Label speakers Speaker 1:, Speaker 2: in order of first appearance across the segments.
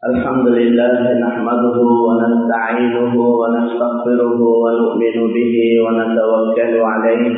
Speaker 1: الحمد لله نحمده ونستعينه ونستغفره ونؤمن به ونتوكل عليه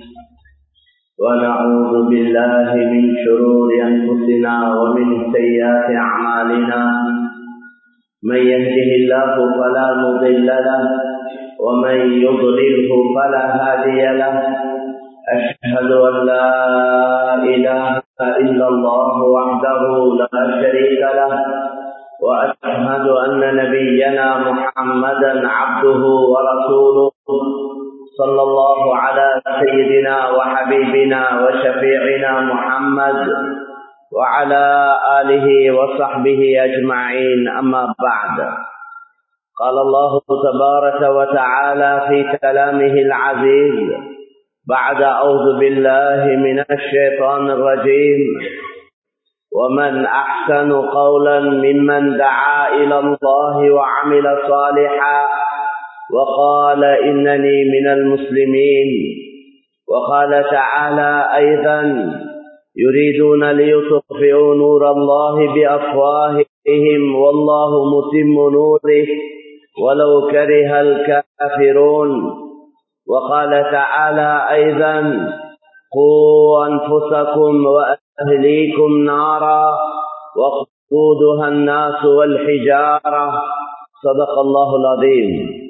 Speaker 1: ونعوذ بالله من شرور أنفسنا ومن سيئات أعمالنا من يهده الله فلا مضل له ومن يضلله فلا هادي له أشهد أن لا إله إلا الله وحده لا شريك له وأشهد أن نبينا محمدا عبده ورسوله صلى الله على سيدنا وحبيبنا وشفيعنا محمد وعلى آله وصحبه أجمعين أما بعد قال الله تبارك وتعالى في كلامه العزيز بعد أعوذ بالله من الشيطان الرجيم ومن أحسن قولا ممن دعا إلى الله وعمل صالحا وقال إنني من المسلمين وقال تعالى أيضا يريدون ليطفئوا نور الله بأفواههم والله متم نوره ولو كره الكافرون وقال تعالى أيضا قوا أنفسكم وأهليكم نارا وقودها الناس والحجارة صدق الله العظيم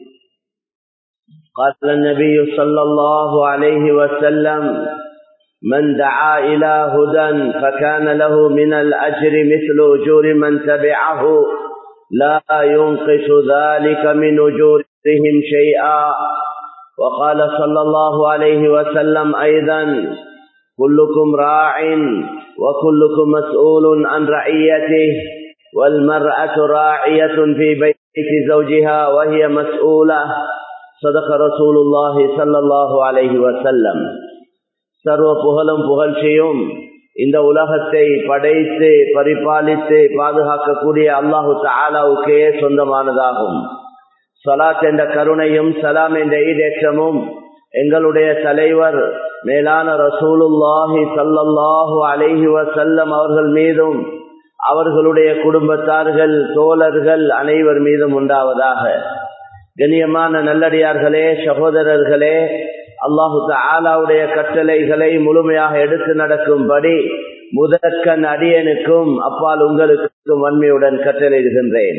Speaker 1: قال النبي صلى الله عليه وسلم من دعا إلى هدى فكان له من الأجر مثل أجور من تبعه لا ينقص ذلك من أجورهم شيئا وقال صلى الله عليه وسلم أيضا كلكم راع وكلكم مسؤول عن رعيته والمرأة راعية في بيت زوجها وهي مسؤولة صدق رسول الله صلى الله عليه وسلم சர்வ புகழும் புகழ்ச்சியும் இந்த உலகத்தை படைத்து பரிபாலித்து பாதுகாக்கக்கூடிய அல்லாஹு தாலாவுக்கே சொந்தமானதாகும் சலாத் என்ற கருணையும் சலாம் என்ற ஈடேற்றமும் எங்களுடைய தலைவர் மேலான ரசூலுல்லாஹி சல்லல்லாஹு அலைஹி வசல்லம் அவர்கள் மீதும் அவர்களுடைய குடும்பத்தார்கள் தோழர்கள் அனைவர் மீதும் உண்டாவதாக கண்ணியமான நல்லடியார்களே சகோதரர்களே அல்லாஹு ஆலாவுடைய கட்டளைகளை முழுமையாக எடுத்து நடக்கும்படி முதற்கண் அடியனுக்கும் அப்பால் உங்களுக்கும் வன்மையுடன் கட்டளையிடுகின்றேன்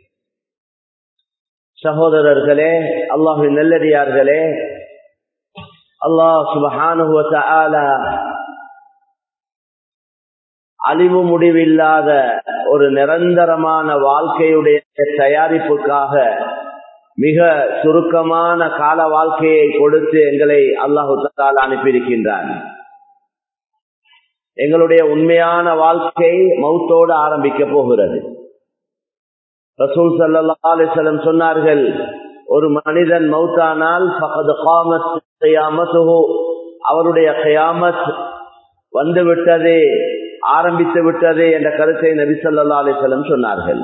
Speaker 1: சகோதரர்களே அல்லாஹின் நல்லடியார்களே அல்லாஹ் சுபஹானுவத்த ஆலா அழிவு முடிவில்லாத ஒரு நிரந்தரமான வாழ்க்கையுடைய தயாரிப்புக்காக மிக சுருக்கமான கால வாழ்க்கையை கொடுத்து எங்களை அல்லாஹு தால் அனுப்பியிருக்கின்றான் எங்களுடைய உண்மையான வாழ்க்கை மௌத்தோடு ஆரம்பிக்க போகிறது ரசூல் சல்லா அலிசல்லம் சொன்னார்கள் ஒரு மனிதன் மௌத்தானால் அவருடைய கயாமத் வந்து விட்டது ஆரம்பித்து விட்டது என்ற கருத்தை நபி சொல்லா அலிசல்லம் சொன்னார்கள்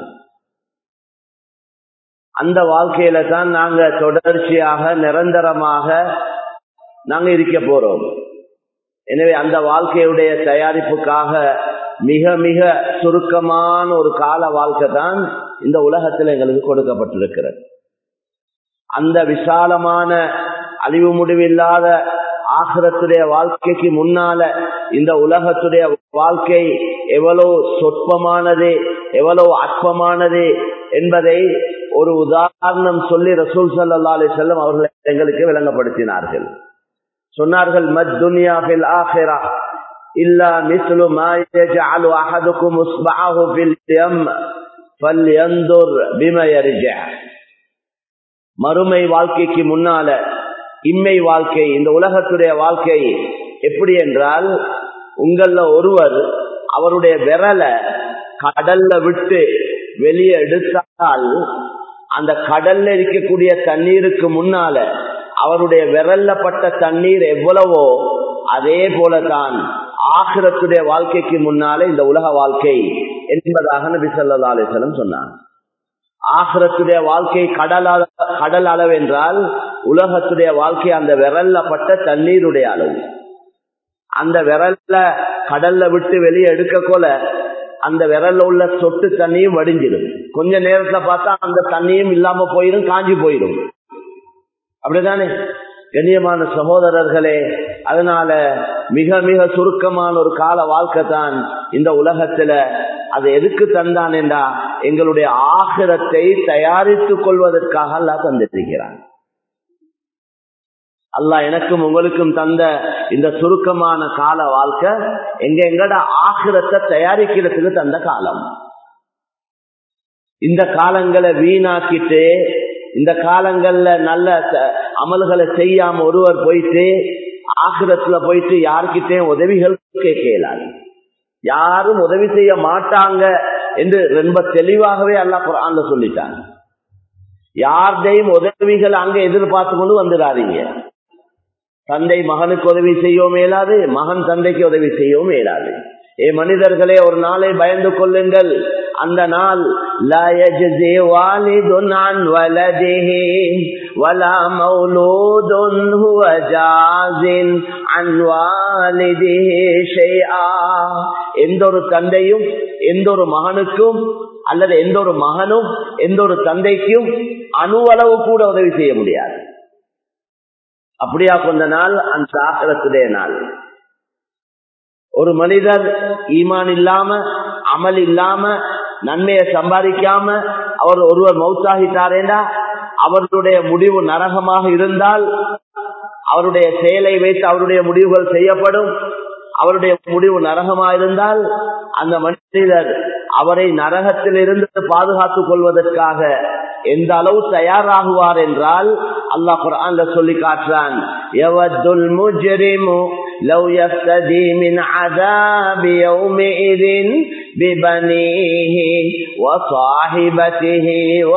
Speaker 1: அந்த வாழ்க்கையில தான் நாங்க தொடர்ச்சியாக நிரந்தரமாக நாங்க இருக்க போறோம் எனவே அந்த வாழ்க்கையுடைய தயாரிப்புக்காக மிக மிக சுருக்கமான ஒரு கால வாழ்க்கை தான் இந்த உலகத்தில் எங்களுக்கு கொடுக்கப்பட்டிருக்கிறது அந்த விசாலமான அழிவு முடிவில்லாத ஆசிரத்துடைய வாழ்க்கைக்கு முன்னால இந்த உலகத்துடைய வாழ்க்கை எவ்வளவு சொற்பமானது எவ்வளவு அற்பமானது என்பதை ஒரு உதாரணம் சொல்லி ரசூல் சல்லா அலி செல்லம் அவர்களை எங்களுக்கு விளங்கப்படுத்தினார்கள் சொன்னார்கள் மத் துனியாவில் ஆஹிரா இல்லா மிஸ்லு மா يجعل احدكم اصبعه في اليم فلينظر بما يرجع மறுமை வாழ்க்கைக்கு முன்னால இம்மை வாழ்க்கை இந்த உலகத்துடைய வாழ்க்கை எப்படி என்றால் உங்கள ஒருவர் அவருடைய விரலை கடல்ல விட்டு வெளியே எடுத்தால் அந்த கடல்ல இருக்கக்கூடிய தண்ணீருக்கு முன்னால அவருடைய விரல்ல பட்ட தண்ணீர் எவ்வளவோ அதே போலதான் ஆகிரத்துடைய வாழ்க்கைக்கு முன்னாலே இந்த உலக வாழ்க்கை என்பதாக நபி சொல்லா அலிசலம் சொன்னார் ஆகிரத்துடைய வாழ்க்கை கடல் கடல் அளவு என்றால் உலகத்துடைய வாழ்க்கை அந்த விரல்ல பட்ட தண்ணீருடைய அளவு அந்த விரல்ல கடல்ல விட்டு வெளியே எடுக்க கொல அந்த விரல்ல உள்ள சொட்டு தண்ணியும் வடிஞ்சிடும் கொஞ்ச நேரத்துல பார்த்தா அந்த தண்ணியும் இல்லாம போயிடும் காஞ்சி போயிடும் அப்படிதானே கண்ணியமான சகோதரர்களே அதனால மிக மிக சுருக்கமான ஒரு கால வாழ்க்கை தான் இந்த உலகத்துல அது எதுக்கு தந்தான் என்றா எங்களுடைய ஆகிரத்தை தயாரித்துக் கொள்வதற்காக அல்லா தந்திருக்கிறான் அல்லாஹ் எனக்கும் உங்களுக்கும் தந்த இந்த சுருக்கமான கால வாழ்க்கை எங்க எங்கட ஆகிரத்தை தயாரிக்கிறதுக்கு தந்த காலம் இந்த காலங்களை வீணாக்கிட்டு இந்த காலங்கள்ல நல்ல அமல்களை செய்யாம ஒருவர் போயிட்டு ஆகிரத்துல போயிட்டு யாருக்கிட்டையும் உதவிகள் கேட்கலாது யாரும் உதவி செய்ய மாட்டாங்க என்று ரொம்ப தெளிவாகவே அல்லா குரான்ல சொல்லிட்டாங்க யார்டையும் உதவிகள் அங்க எதிர்பார்த்து கொண்டு வந்துடாதீங்க தந்தை மகனுக்கு உதவி செய்யவும் மேலாது மகன் தந்தைக்கு உதவி செய்யவும் மேலாது ஏ மனிதர்களே ஒரு நாளை பயந்து கொள்ளுங்கள் அந்த நாள் ولا مولود هو جاز عن والده شيئا எந்த ஒரு தந்தையும் எந்த ஒரு மகனுக்கும் அல்லது எந்த ஒரு மகனும் எந்த ஒரு தந்தைக்கும் அணுவளவு கூட உதவி செய்ய முடியாது அப்படியா கொண்ட நாள் அந்த ஆக்கிரத்துடைய நாள் ஒரு மனிதர் ஈமான் இல்லாம அமல் இல்லாம நன்மையை சம்பாதிக்காம அவர் ஒருவர் மௌத்தாகிட்டாரேண்டா அவர்களுடைய முடிவு நரகமாக இருந்தால் அவருடைய செயலை வைத்து அவருடைய முடிவுகள் செய்யப்படும் அவருடைய முடிவு நரகமாக இருந்தால் அந்த மனிதர் அவரை நரகத்தில் இருந்து பாதுகாத்துக் கொள்வதற்காக எந்த அளவு தயாராகுவார் என்றால் அல்லாஹ் குர்ஆன்ல சொல்லி காட்டுறான் யவத்துல் முஜ்ரிமு لو يفتدي من عذاب يومئذ ببنيه وصاحبته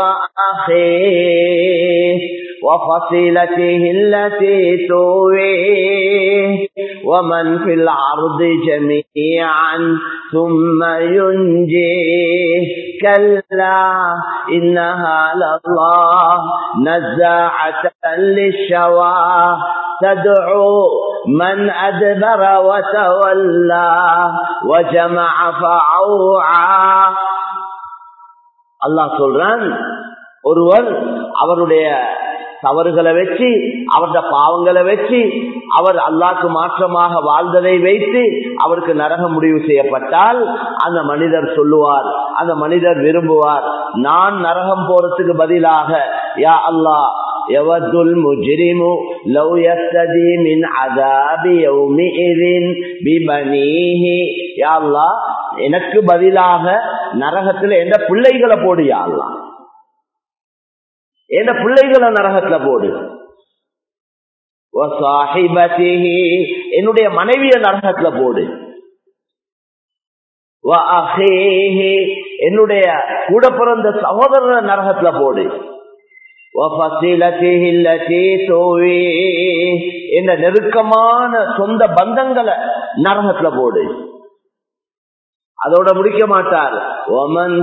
Speaker 1: وأخيه وفصيلته التي تويه ومن في العرض جميعا ثم ينجيه كلا إنها لله نزاعة للشوى تدعو من أدبر وتولى وجمع فعوعا அல்லாஹ் சொல்றான் ஒருவர் அவருடைய தவறுகளை வச்சு அவருடைய பாவங்களை வச்சு அவர் அல்லாக்கு மாற்றமாக வாழ்ந்ததை வைத்து அவருக்கு நரகம் முடிவு செய்யப்பட்டால் அந்த மனிதர் சொல்லுவார் அந்த மனிதர் விரும்புவார் நான் நரகம் போறதுக்கு பதிலாக யா அல்லாஹ் يود المجرم لو يفتدي من عذاب يومئذ ببنيه يا الله எனக்கு பதிலாக நரகத்துல எந்த பிள்ளைகளை போடு யா அல்லாஹ் எந்த பிள்ளைகளை நரகத்துல போடு என்னுடைய மனைவிய நரகத்துல போடு என்னுடைய கூட பிறந்த சகோதர நரகத்துல போடு என்ன நெருக்கமான சொந்த பந்தங்களை நரகத்துல போடு அதோட முடிக்க மாட்டார் ஒமன்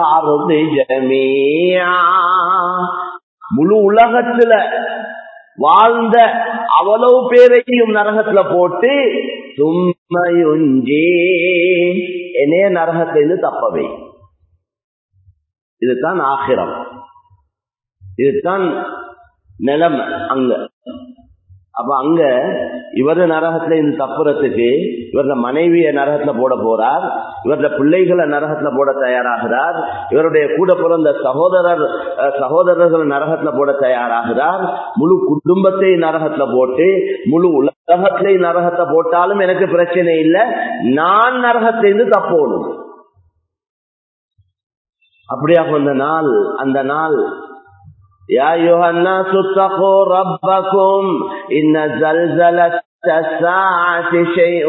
Speaker 1: முழு உலகத்துல வாழ்ந்த அவ்வளவு பேரையும் நரகத்துல போட்டு தும்மையுஞ்சே என்னைய நரகத்திலிருந்து தப்பவை இதுதான் ஆகிரம் இதுதான் நிலைமை அங்க அப்ப அங்க இவரது நரகத்துல இந்த தப்புறத்துக்கு இவரது மனைவிய நரகத்துல போட போறார் இவரது பிள்ளைகளை நரகத்துல போட தயாராகிறார் இவருடைய கூட பிறந்த சகோதரர் சகோதரர்கள் நரகத்துல போட தயாராகிறார் முழு குடும்பத்தை நரகத்துல போட்டு முழு உலகத்திலே நரகத்தை போட்டாலும் எனக்கு பிரச்சனை இல்லை நான் நரகத்திலிருந்து தப்போணும் அப்படியா அந்த நாள் அந்த நாள் يا أيها الناس اتقوا ربكم إن زلزلة الساعة شيء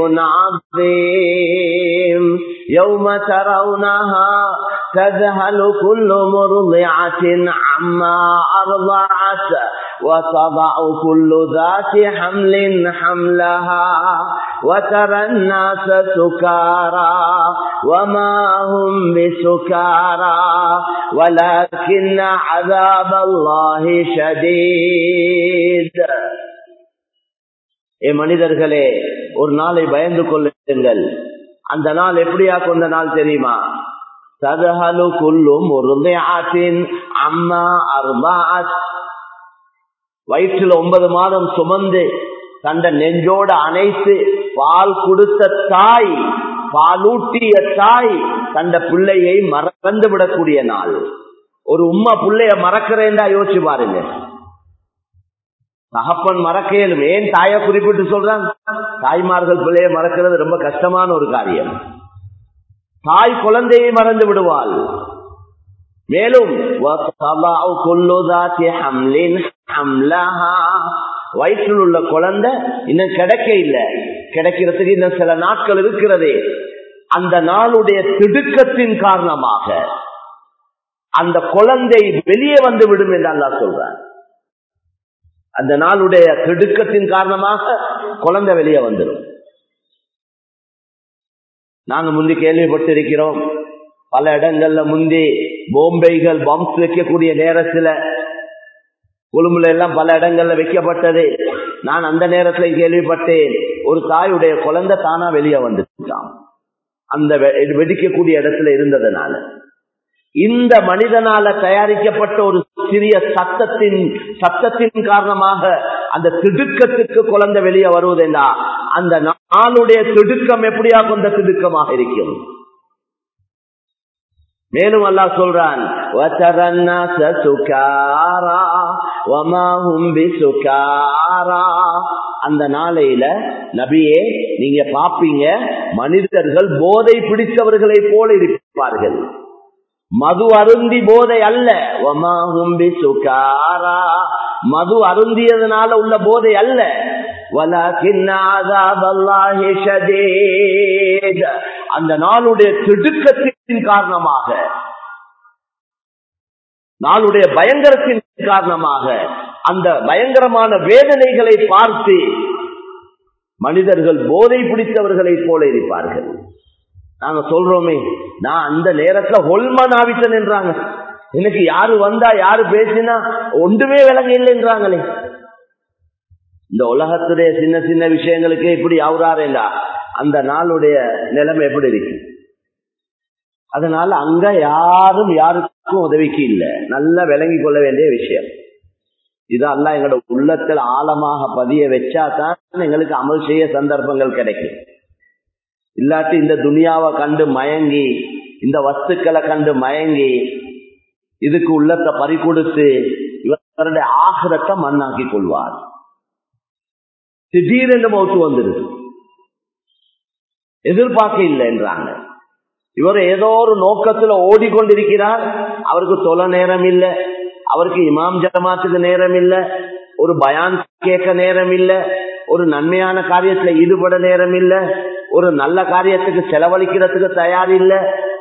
Speaker 1: عظيم يوم ترونها تذهل كل مرضعة عما أرضعت وتضع كل ذات حمل حملها وترى الناس سكارى وما هم بسكارى ولكن عذاب الله شديد ஏ மனிதர்களே ஒரு நாளை பயந்து கொள்ளுங்கள் அந்த நாள் எப்படியா கொண்ட நாள் தெரியுமா ததஹலு குல்லும் முருந்தையாற்றின் அம்மா அர்பாத் வயிற்றில் ஒன்பது மாதம் சுமந்து தந்த நெஞ்சோட அணைத்து பால் கொடுத்த தாய் பாலூட்டிய தாய் தந்த பிள்ளையை மறந்து விடக்கூடிய நாள் ஒரு உம்மா பிள்ளைய மறக்கிறேன்டா யோசிச்சு பாருங்க தகப்பன் மறக்க இயலும் ஏன் தாயை குறிப்பிட்டு சொல்றான் தாய்மார்கள் பிள்ளைய மறக்கிறது ரொம்ப கஷ்டமான ஒரு காரியம் தாய் குழந்தையை மறந்து விடுவாள் மேலும் வயிற்றில் உள்ள குழந்தை இன்னும் கிடைக்க இல்லை கிடைக்கிறதுக்கு இன்னும் சில நாட்கள் இருக்கிறது அந்த நாளுடைய திடுக்கத்தின் காரணமாக அந்த குழந்தை வெளியே வந்து விடும் என்று அல்லா சொல்றார் அந்த நாளுடைய திடுக்கத்தின் காரணமாக குழந்தை வெளியே வந்துடும் நாங்க முந்தி கேள்விப்பட்டிருக்கிறோம் பல இடங்கள்ல முந்தி போம்பைகள் பம்ப்ஸ் வைக்கக்கூடிய நேரத்துல கொழும்புல எல்லாம் பல இடங்கள்ல வைக்கப்பட்டது நான் அந்த நேரத்துல கேள்விப்பட்டேன் ஒரு தாயுடைய குழந்தை தானா வெளியே வந்துட்டான் அந்த வெடிக்கக்கூடிய இடத்துல இருந்ததுனால இந்த மனிதனால தயாரிக்கப்பட்ட ஒரு சிறிய சத்தத்தின் சத்தத்தின் காரணமாக அந்த திடுக்கத்துக்கு குழந்தை வெளியே வருவதென்றா அந்த நாளுடைய திடுக்கம் எப்படியா கொண்ட திடுக்கமாக இருக்கும் மேலும் அல்லா சொல்றான் அந்த நாளையில நபியே நீங்க பாப்பீங்க மனிதர்கள் போதை பிடித்தவர்களை போல இருப்பார்கள் மது அருந்தி போதை அல்ல மது அருந்தியதனால உள்ள போதை அல்ல அந்த நாளுடைய திடுக்கத்தின் காரணமாக நாளுடைய பயங்கரத்தின் காரணமாக அந்த பயங்கரமான வேதனைகளை பார்த்து மனிதர்கள் போதை பிடித்தவர்களை போல இருப்பார்கள் நாங்க சொல்றோமே நான் அந்த நேரத்துல ஹொல்மன் ஆவித்தன் என்றாங்க எனக்கு யாரு வந்தா யாரு பேசினா ஒன்றுமே விலங்க இல்லைன்றாங்களே இந்த உலகத்துடைய சின்ன சின்ன விஷயங்களுக்கு இப்படி ஆகுறாரேண்டா அந்த நாளுடைய நிலைமை எப்படி இருக்கு அதனால அங்க யாரும் யாருக்கும் உதவிக்கு இல்லை நல்லா விளங்கி கொள்ள வேண்டிய விஷயம் இதெல்லாம் எங்களோட உள்ளத்தில் ஆழமாக பதிய வச்சா தான் எங்களுக்கு அமல் செய்ய சந்தர்ப்பங்கள் கிடைக்கும் இல்லாட்டி இந்த துனியாவை கண்டு மயங்கி இந்த வஸ்துக்களை கண்டு மயங்கி இதுக்கு உள்ளத்தை பறி கொடுத்து இவருடைய ஆகிரத்தை மண்ணாக்கி கொள்வார் திடீரென்று மௌத்து வந்துருது எதிர்பார்க்க இல்லை என்றாங்க இவர் ஏதோ ஒரு நோக்கத்துல ஓடிக்கொண்டிருக்கிறார் அவருக்கு தொலை நேரம் இல்லை அவருக்கு இமாம் ஜமாத்துக்கு நேரம் இல்லை ஒரு பயான் கேட்க நேரம் இல்லை ஒரு நன்மையான காரியத்துல ஈடுபட நேரம் இல்லை ஒரு நல்ல காரியத்துக்கு செலவழிக்கிறதுக்கு தயார் இல்லை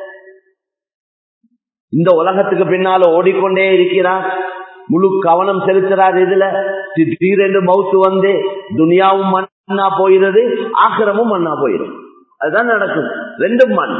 Speaker 1: இந்த உலகத்துக்கு பின்னால ஓடிக்கொண்டே இருக்கிறார் முழு கவனம் செலுத்துறார் இதுல திடீரென்று மவுத்து வந்து துனியாவும் மண்ணா போயிடுது ஆக்கிரமும் மண்ணா போயிடும் அதுதான் நடக்கும் ரெண்டும் மண்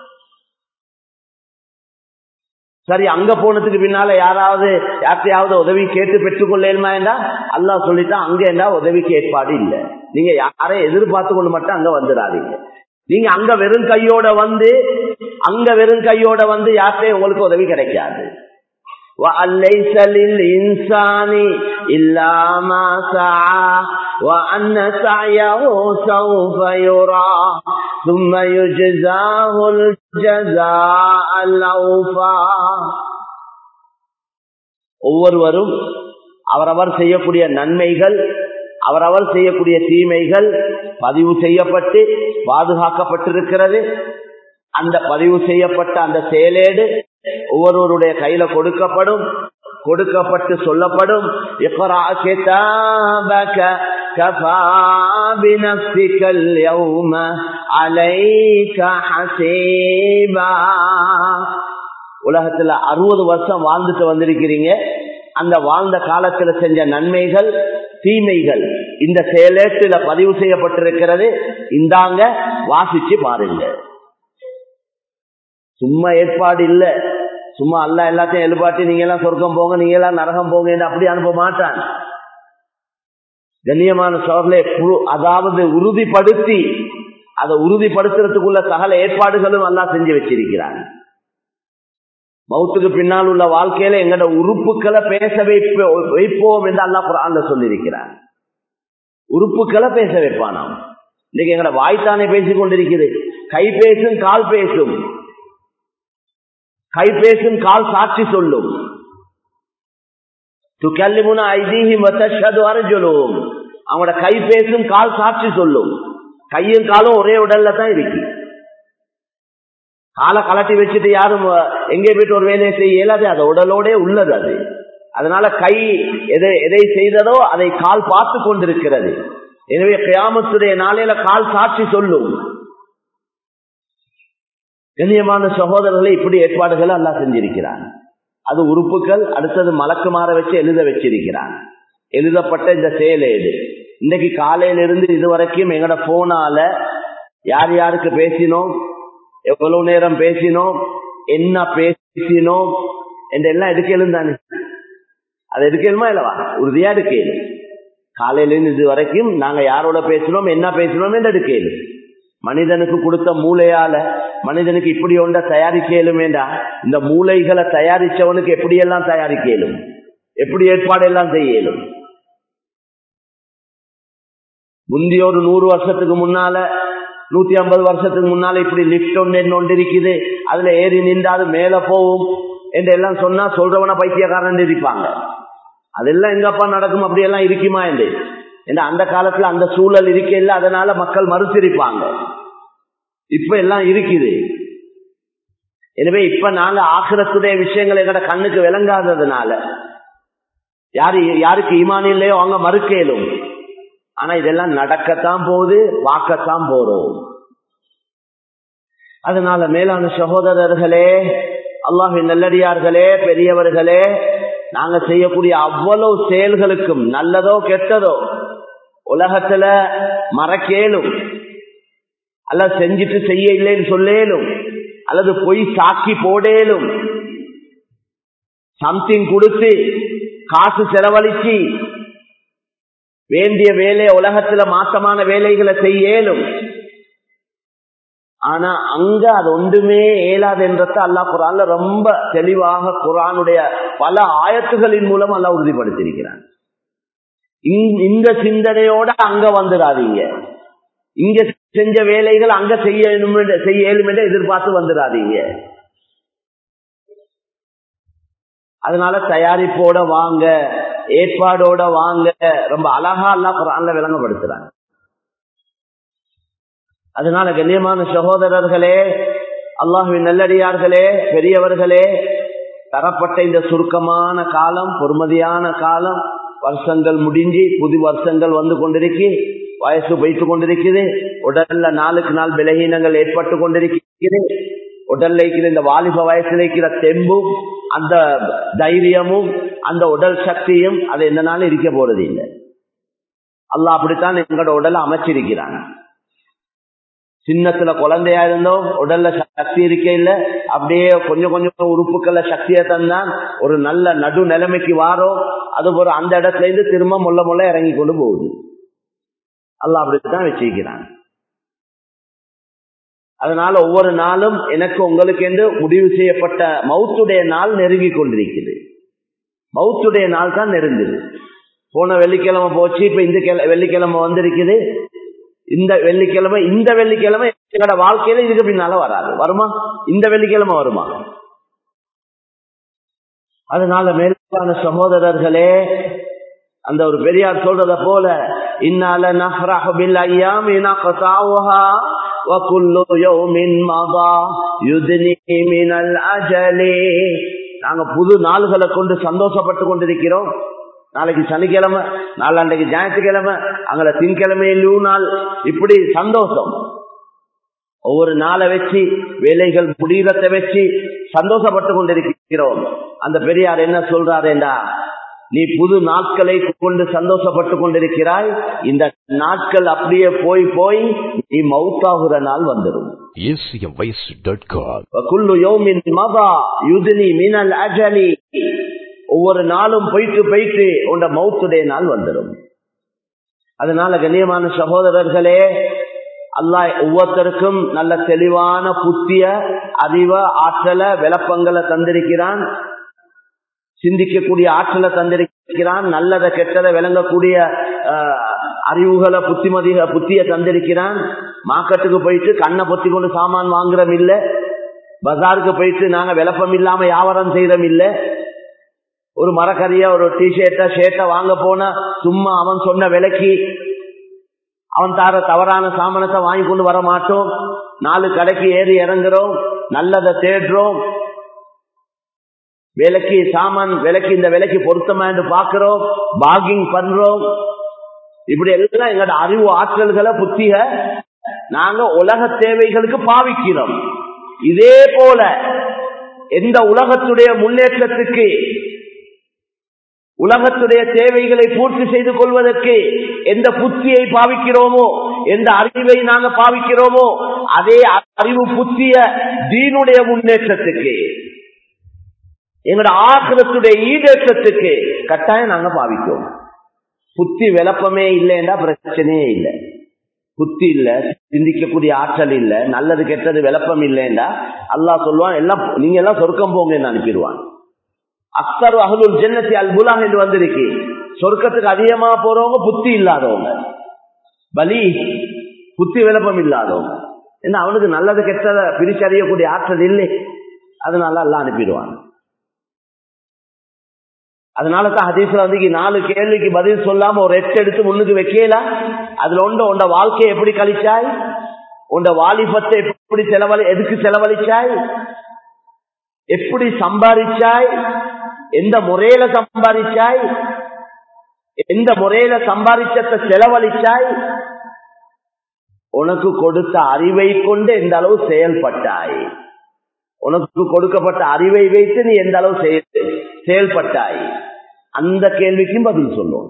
Speaker 1: சரி அங்க போனதுக்கு பின்னால யாராவது யார்த்தையாவது உதவி கேட்டு பெற்றுக்கொள்ளேமா என்றா அல்லா சொல்லிட்டா அங்க என்ன உதவிக்கு ஏற்பாடு இல்லை நீங்க யாரை எதிர்பார்த்து கொண்டு மட்டும் அங்க வந்துடாதீங்க நீங்க அங்க வெறும் கையோட வந்து அங்க வெறும் கையோட வந்து யார்கிட்டையும் உங்களுக்கு உதவி கிடைக்காது وَأَلَّيْسَ لِلْإِنسَانِ إِلَّا مَا سَعَى وَأَنَّ سَعْيَهُ سَوْفَ يُرَى ثُمَّ يُجْزَاهُ الْجَزَاءَ الْأَوْفَى ஒவ்வொருவரும் அவரவர் செய்யக்கூடிய நன்மைகள் அவரவர் செய்யக்கூடிய தீமைகள் பதிவு செய்யப்பட்டு பாதுகாக்கப்பட்டிருக்கிறது அந்த பதிவு செய்யப்பட்ட அந்த செயலேடு ஒவ்வொருவருடைய கையில கொடுக்கப்படும் கொடுக்கப்பட்டு சொல்லப்படும் உலகத்துல அறுபது வருஷம் வாழ்ந்துட்டு வந்திருக்கிறீங்க அந்த வாழ்ந்த காலத்துல செஞ்ச நன்மைகள் தீமைகள் இந்த செயலேட்டுல பதிவு செய்யப்பட்டிருக்கிறது இந்தாங்க வாசிச்சு பாருங்க சும்மா ஏற்பாடு இல்ல சும்மா அல்ல எல்லாத்தையும் எழுப்பாட்டி நீங்க எல்லாம் சொர்க்கம் போங்க நீங்க எல்லாம் நரகம் போங்க அப்படி அனுப்ப மாட்டான் கண்ணியமான சோழலை அதாவது உறுதிப்படுத்தி அதை உறுதிப்படுத்துறதுக்குள்ள சகல ஏற்பாடுகளும் எல்லாம் செஞ்சு வச்சிருக்கிறான் மௌத்துக்கு பின்னால் உள்ள வாழ்க்கையில எங்கட உறுப்புகளை பேச வைப்ப வைப்போம் என்று அல்லா குரான்ல சொல்லியிருக்கிறான் உறுப்புகளை பேச வைப்பானாம் இன்னைக்கு எங்கட வாய்த்தானே பேசிக் கொண்டிருக்கிறது கை பேசும் கால் பேசும் கை பேசும் கால் சாட்சி சொல்லும் துக்கல்லிமுன ஐதீஹி மத்தஷது அரஜுலும் அவங்களோட கை பேசும் கால் சாட்சி சொல்லும் கையும் காலும் ஒரே உடல்ல தான் இருக்கு காலை கலட்டி வச்சுட்டு யாரும் எங்கே போயிட்டு ஒரு வேலையை செய்ய இயலாது அது உடலோட உள்ளது அது அதனால கை எதை எதை செய்ததோ அதை கால் பார்த்து கொண்டிருக்கிறது எனவே கியாமத்துடைய நாளையில கால் சாட்சி சொல்லும் கண்ணியமான சகோதரர்களை இப்படி ஏற்பாடுகளை எல்லாம் செஞ்சிருக்கிறான் அது உறுப்புகள் அடுத்தது மலக்குமாற வச்சு எழுத வச்சிருக்கிறான் எழுதப்பட்ட இந்த செயலேடு இன்னைக்கு காலையிலிருந்து இதுவரைக்கும் எங்கட போனால யார் யாருக்கு பேசினோம் எவ்வளவு நேரம் பேசினோம் என்ன பேசினோம் என்றெல்லாம் எடுக்கலும் தானே அது எடுக்கலுமா இல்லவா உறுதியா எடுக்கலும் காலையிலிருந்து இது வரைக்கும் நாங்க யாரோட பேசினோம் என்ன பேசினோம் என்று எடுக்கலும் மனிதனுக்கு கொடுத்த மூளையால மனிதனுக்கு இப்படி ஒன்ற தயாரிக்கலும் வேண்டா இந்த மூளைகளை தயாரிச்சவனுக்கு எப்படியெல்லாம் தயாரிக்கலும் எப்படி ஏற்பாடு எல்லாம் செய்யலும் முந்தி ஒரு நூறு வருஷத்துக்கு முன்னால நூத்தி ஐம்பது வருஷத்துக்கு முன்னால இப்படி லிப்ட் ஒன்று ஒன்று இருக்குது அதுல ஏறி நின்று அது மேல போகும் என்று எல்லாம் சொன்னா சொல்றவன பைத்தியக்காரன் இருப்பாங்க அதெல்லாம் எங்கப்பா நடக்கும் அப்படியெல்லாம் இருக்குமா என்று ஏன்னா அந்த காலத்துல அந்த சூழல் இருக்க அதனால மக்கள் மறுத்திருப்பாங்க இப்ப எல்லாம் இருக்குது எனவே இப்ப நாங்க ஆக்கிரத்துடைய விஷயங்கள் எங்கட கண்ணுக்கு விளங்காததுனால யாரு யாருக்கு ஈமான் இல்லையோ அவங்க மறுக்கலும் ஆனா இதெல்லாம் நடக்கத்தான் போகுது வாக்கத்தான் போறோம் அதனால மேலான சகோதரர்களே அல்லாஹின் நல்லடியார்களே பெரியவர்களே நாங்க செய்யக்கூடிய அவ்வளவு செயல்களுக்கும் நல்லதோ கெட்டதோ உலகத்துல மறக்கேலும் அல்ல செஞ்சுட்டு செய்ய இல்லைன்னு சொல்லேலும் அல்லது பொய் சாக்கி போடேலும் சம்திங் கொடுத்து காசு செலவழிச்சு வேண்டிய வேலையை உலகத்துல மாற்றமான வேலைகளை செய்யலும் ஆனா அங்க அது ஒன்றுமே இயலாது என்றத அல்லா குரான்ல ரொம்ப தெளிவாக குரானுடைய பல ஆயத்துகளின் மூலம் அல்லா உறுதிப்படுத்தியிருக்கிறான் இந்த சிந்தனையோட அங்க வந்துடாதீங்க இங்க செஞ்ச வேலைகள் அங்க செய்யணும் செய்ய இயலும் என்று எதிர்பார்த்து வந்துடாதீங்க அதனால தயாரிப்போட வாங்க ஏற்பாடோட வாங்க ரொம்ப அழகா அல்லா குரான்ல விளங்கப்படுத்துறாங்க அதனால கண்ணியமான சகோதரர்களே அல்லாஹுவின் நல்லடியார்களே பெரியவர்களே தரப்பட்ட இந்த சுருக்கமான காலம் பொறுமதியான காலம் வருஷங்கள் முடிஞ்சு புது வருஷங்கள் வந்து கொண்டிருக்கு வயசு போயிட்டு கொண்டிருக்குது உடல்ல நாளுக்கு நாள் விலகீனங்கள் ஏற்பட்டு கொண்டிருக்கிறது உடல்ல இருக்கிற இந்த வாலிப வயசுல இருக்கிற தெம்பும் அந்த தைரியமும் அந்த உடல் சக்தியும் அது எந்த நாளும் இருக்க போறது இல்லை அல்ல அப்படித்தான் எங்களோட உடலை அமைச்சிருக்கிறாங்க சின்னத்துல குழந்தையா இருந்தோம் உடல்ல சக்தி இருக்க இல்ல அப்படியே கொஞ்சம் கொஞ்சம் உறுப்புக்கள்ல சக்தியை தந்தான் ஒரு நல்ல நடு நிலைமைக்கு வாரோம் அது ஒரு அந்த இடத்துல இருந்து திரும்ப முள்ள முள்ள இறங்கி கொண்டு போகுது அல்ல அப்படித்தான் வச்சிருக்கிறான் அதனால ஒவ்வொரு நாளும் எனக்கு உங்களுக்கு என்று முடிவு செய்யப்பட்ட மவுத்துடைய நாள் நெருங்கி கொண்டிருக்குது மவுத்துடைய நாள் தான் நெருங்குது போன வெள்ளிக்கிழமை போச்சு இப்ப இந்த வெள்ளிக்கிழமை வந்திருக்குது இந்த வெள்ளிக்கிழமை இந்த வெள்ளிக்கிழமை எங்களோட வாழ்க்கையில இதுக்கு பின்னால வராது வருமா இந்த வெள்ளிக்கிழமை வருமா அதனால மேலான சகோதரர்களே அந்த ஒரு பெரியார் சொல்றத போல இன்னால நஹ்ரஹு பில் ஐயாம் இனகதாவுஹா وكل يوم مضى يدني من الاجل நாங்க புது நாள்களை கொண்டு சந்தோஷப்பட்டு கொண்டிருக்கிறோம் நாளைக்கு சனிக்கிழமை நாளாண்டைக்கு ஞாயிற்றுக்கிழமை அங்கே திங்கிழமை லீவ் நாள் இப்படி சந்தோஷம் ஒவ்வொரு நாளை வச்சு வேலைகள் முடிகிறத வச்சு சந்தோஷப்பட்டு கொண்டிருக்கிறோம் அந்த பெரியார் என்ன சொல்றாருண்டா நீ புது நாட்களை கொண்டு சந்தோஷப்பட்டு கொண்டிருக்கிறாய் இந்த நாட்கள் அப்படியே போய் போய் நீ மவுத்தாகுற நாள் வந்துடும் ஒவ்வொரு நாளும் போயிட்டு போயிட்டு உண்ட மவுத்துடைய நாள் வந்துடும் அதனால கண்ணியமான சகோதரர்களே அல்லாஹ் ஒவ்வொருத்தருக்கும் நல்ல தெளிவான புத்திய அறிவ ஆற்றல விளப்பங்களை தந்திருக்கிறான் சிந்திக்கக்கூடிய ஆற்றலை தந்திருக்கிறான் நல்லதை கெட்டதை விளங்கக்கூடிய அறிவுகளை புத்திமதிக புத்திய தந்திருக்கிறான் மார்க்கெட்டுக்கு போயிட்டு கண்ணை பொத்தி கொண்டு சாமான் வாங்குறோம் இல்ல பஜாருக்கு போயிட்டு நாங்க விளப்பம் இல்லாம வியாபாரம் செய்யறோம் இல்ல ஒரு மரக்கறிய ஒரு டிஷர்ட்ட ஷர்ட்ட வாங்க போனா சும்மா அவன் சொன்ன விலைக்கு அவன் தார தவறான சாமானத்தை வாங்கி கொண்டு வர மாட்டோம் நாலு கடைக்கு ஏறி இறங்குறோம் நல்லதை தேடுறோம் விலைக்கு சாமான் விலைக்கு இந்த விலைக்கு பொருத்தமான்னு பாக்குறோம் பாகிங் பண்றோம் இப்படி எல்லாம் எங்களோட அறிவு ஆற்றல்களை புத்திக நாங்க உலக தேவைகளுக்கு பாவிக்கிறோம் இதே போல எந்த உலகத்துடைய முன்னேற்றத்துக்கு உலகத்துடைய தேவைகளை பூர்த்தி செய்து கொள்வதற்கு எந்த புத்தியை பாவிக்கிறோமோ எந்த அறிவை நாங்க பாவிக்கிறோமோ அதே அறிவு புத்திய தீனுடைய முன்னேற்றத்துக்கு எங்களோட ஆக்கிரத்துடைய ஈடேற்றத்துக்கு கட்டாயம் நாங்க பாவிக்கிறோம் புத்தி விளப்பமே இல்லைன்னா பிரச்சனையே இல்லை புத்தி இல்ல சிந்திக்கக்கூடிய ஆற்றல் இல்ல நல்லது கெட்டது விளப்பம் இல்லைன்னா அல்லாஹ் சொல்லுவான் எல்லாம் நீங்க எல்லாம் சொர்க்கம் போங்கன்னு அனுப்பிடுவான் அக்தர் அகலுல் ஜென்னத்தி அல் புலாங் என்று வந்திருக்கு சொர்க்கத்துக்கு அதிகமா போறவங்க புத்தி இல்லாதவங்க பலி புத்தி விளப்பம் இல்லாதவங்க என்ன அவனுக்கு நல்லது கெட்டதை பிரிச்சறியக்கூடிய ஆற்றல் இல்லை அதனால எல்லாம் அனுப்பிடுவான் அதனாலதான் ஹதீஸ்ல வந்து நாலு கேள்விக்கு பதில் சொல்லாம ஒரு எட்டு எடுத்து முன்னுக்கு வைக்கலாம் அதுல ஒன்று உண்ட வாழ்க்கையை எப்படி கழிச்சாய் உண்ட வாலிபத்தை எப்படி செலவழி எதுக்கு செலவழிச்சாய் எப்படி சம்பாதிச்சாய் எந்த முறையில சம்பாதிச்சாய் எந்த முறையில சம்பாதிச்சத்தை செலவழிச்சாய் உனக்கு கொடுத்த அறிவை கொண்டு எந்த அளவு செயல்பட்டாய் உனக்கு கொடுக்கப்பட்ட அறிவை வைத்து நீ எந்த அளவு செயல்பட்டாய் அந்த கேள்விக்கும் பதில் சொல்லும்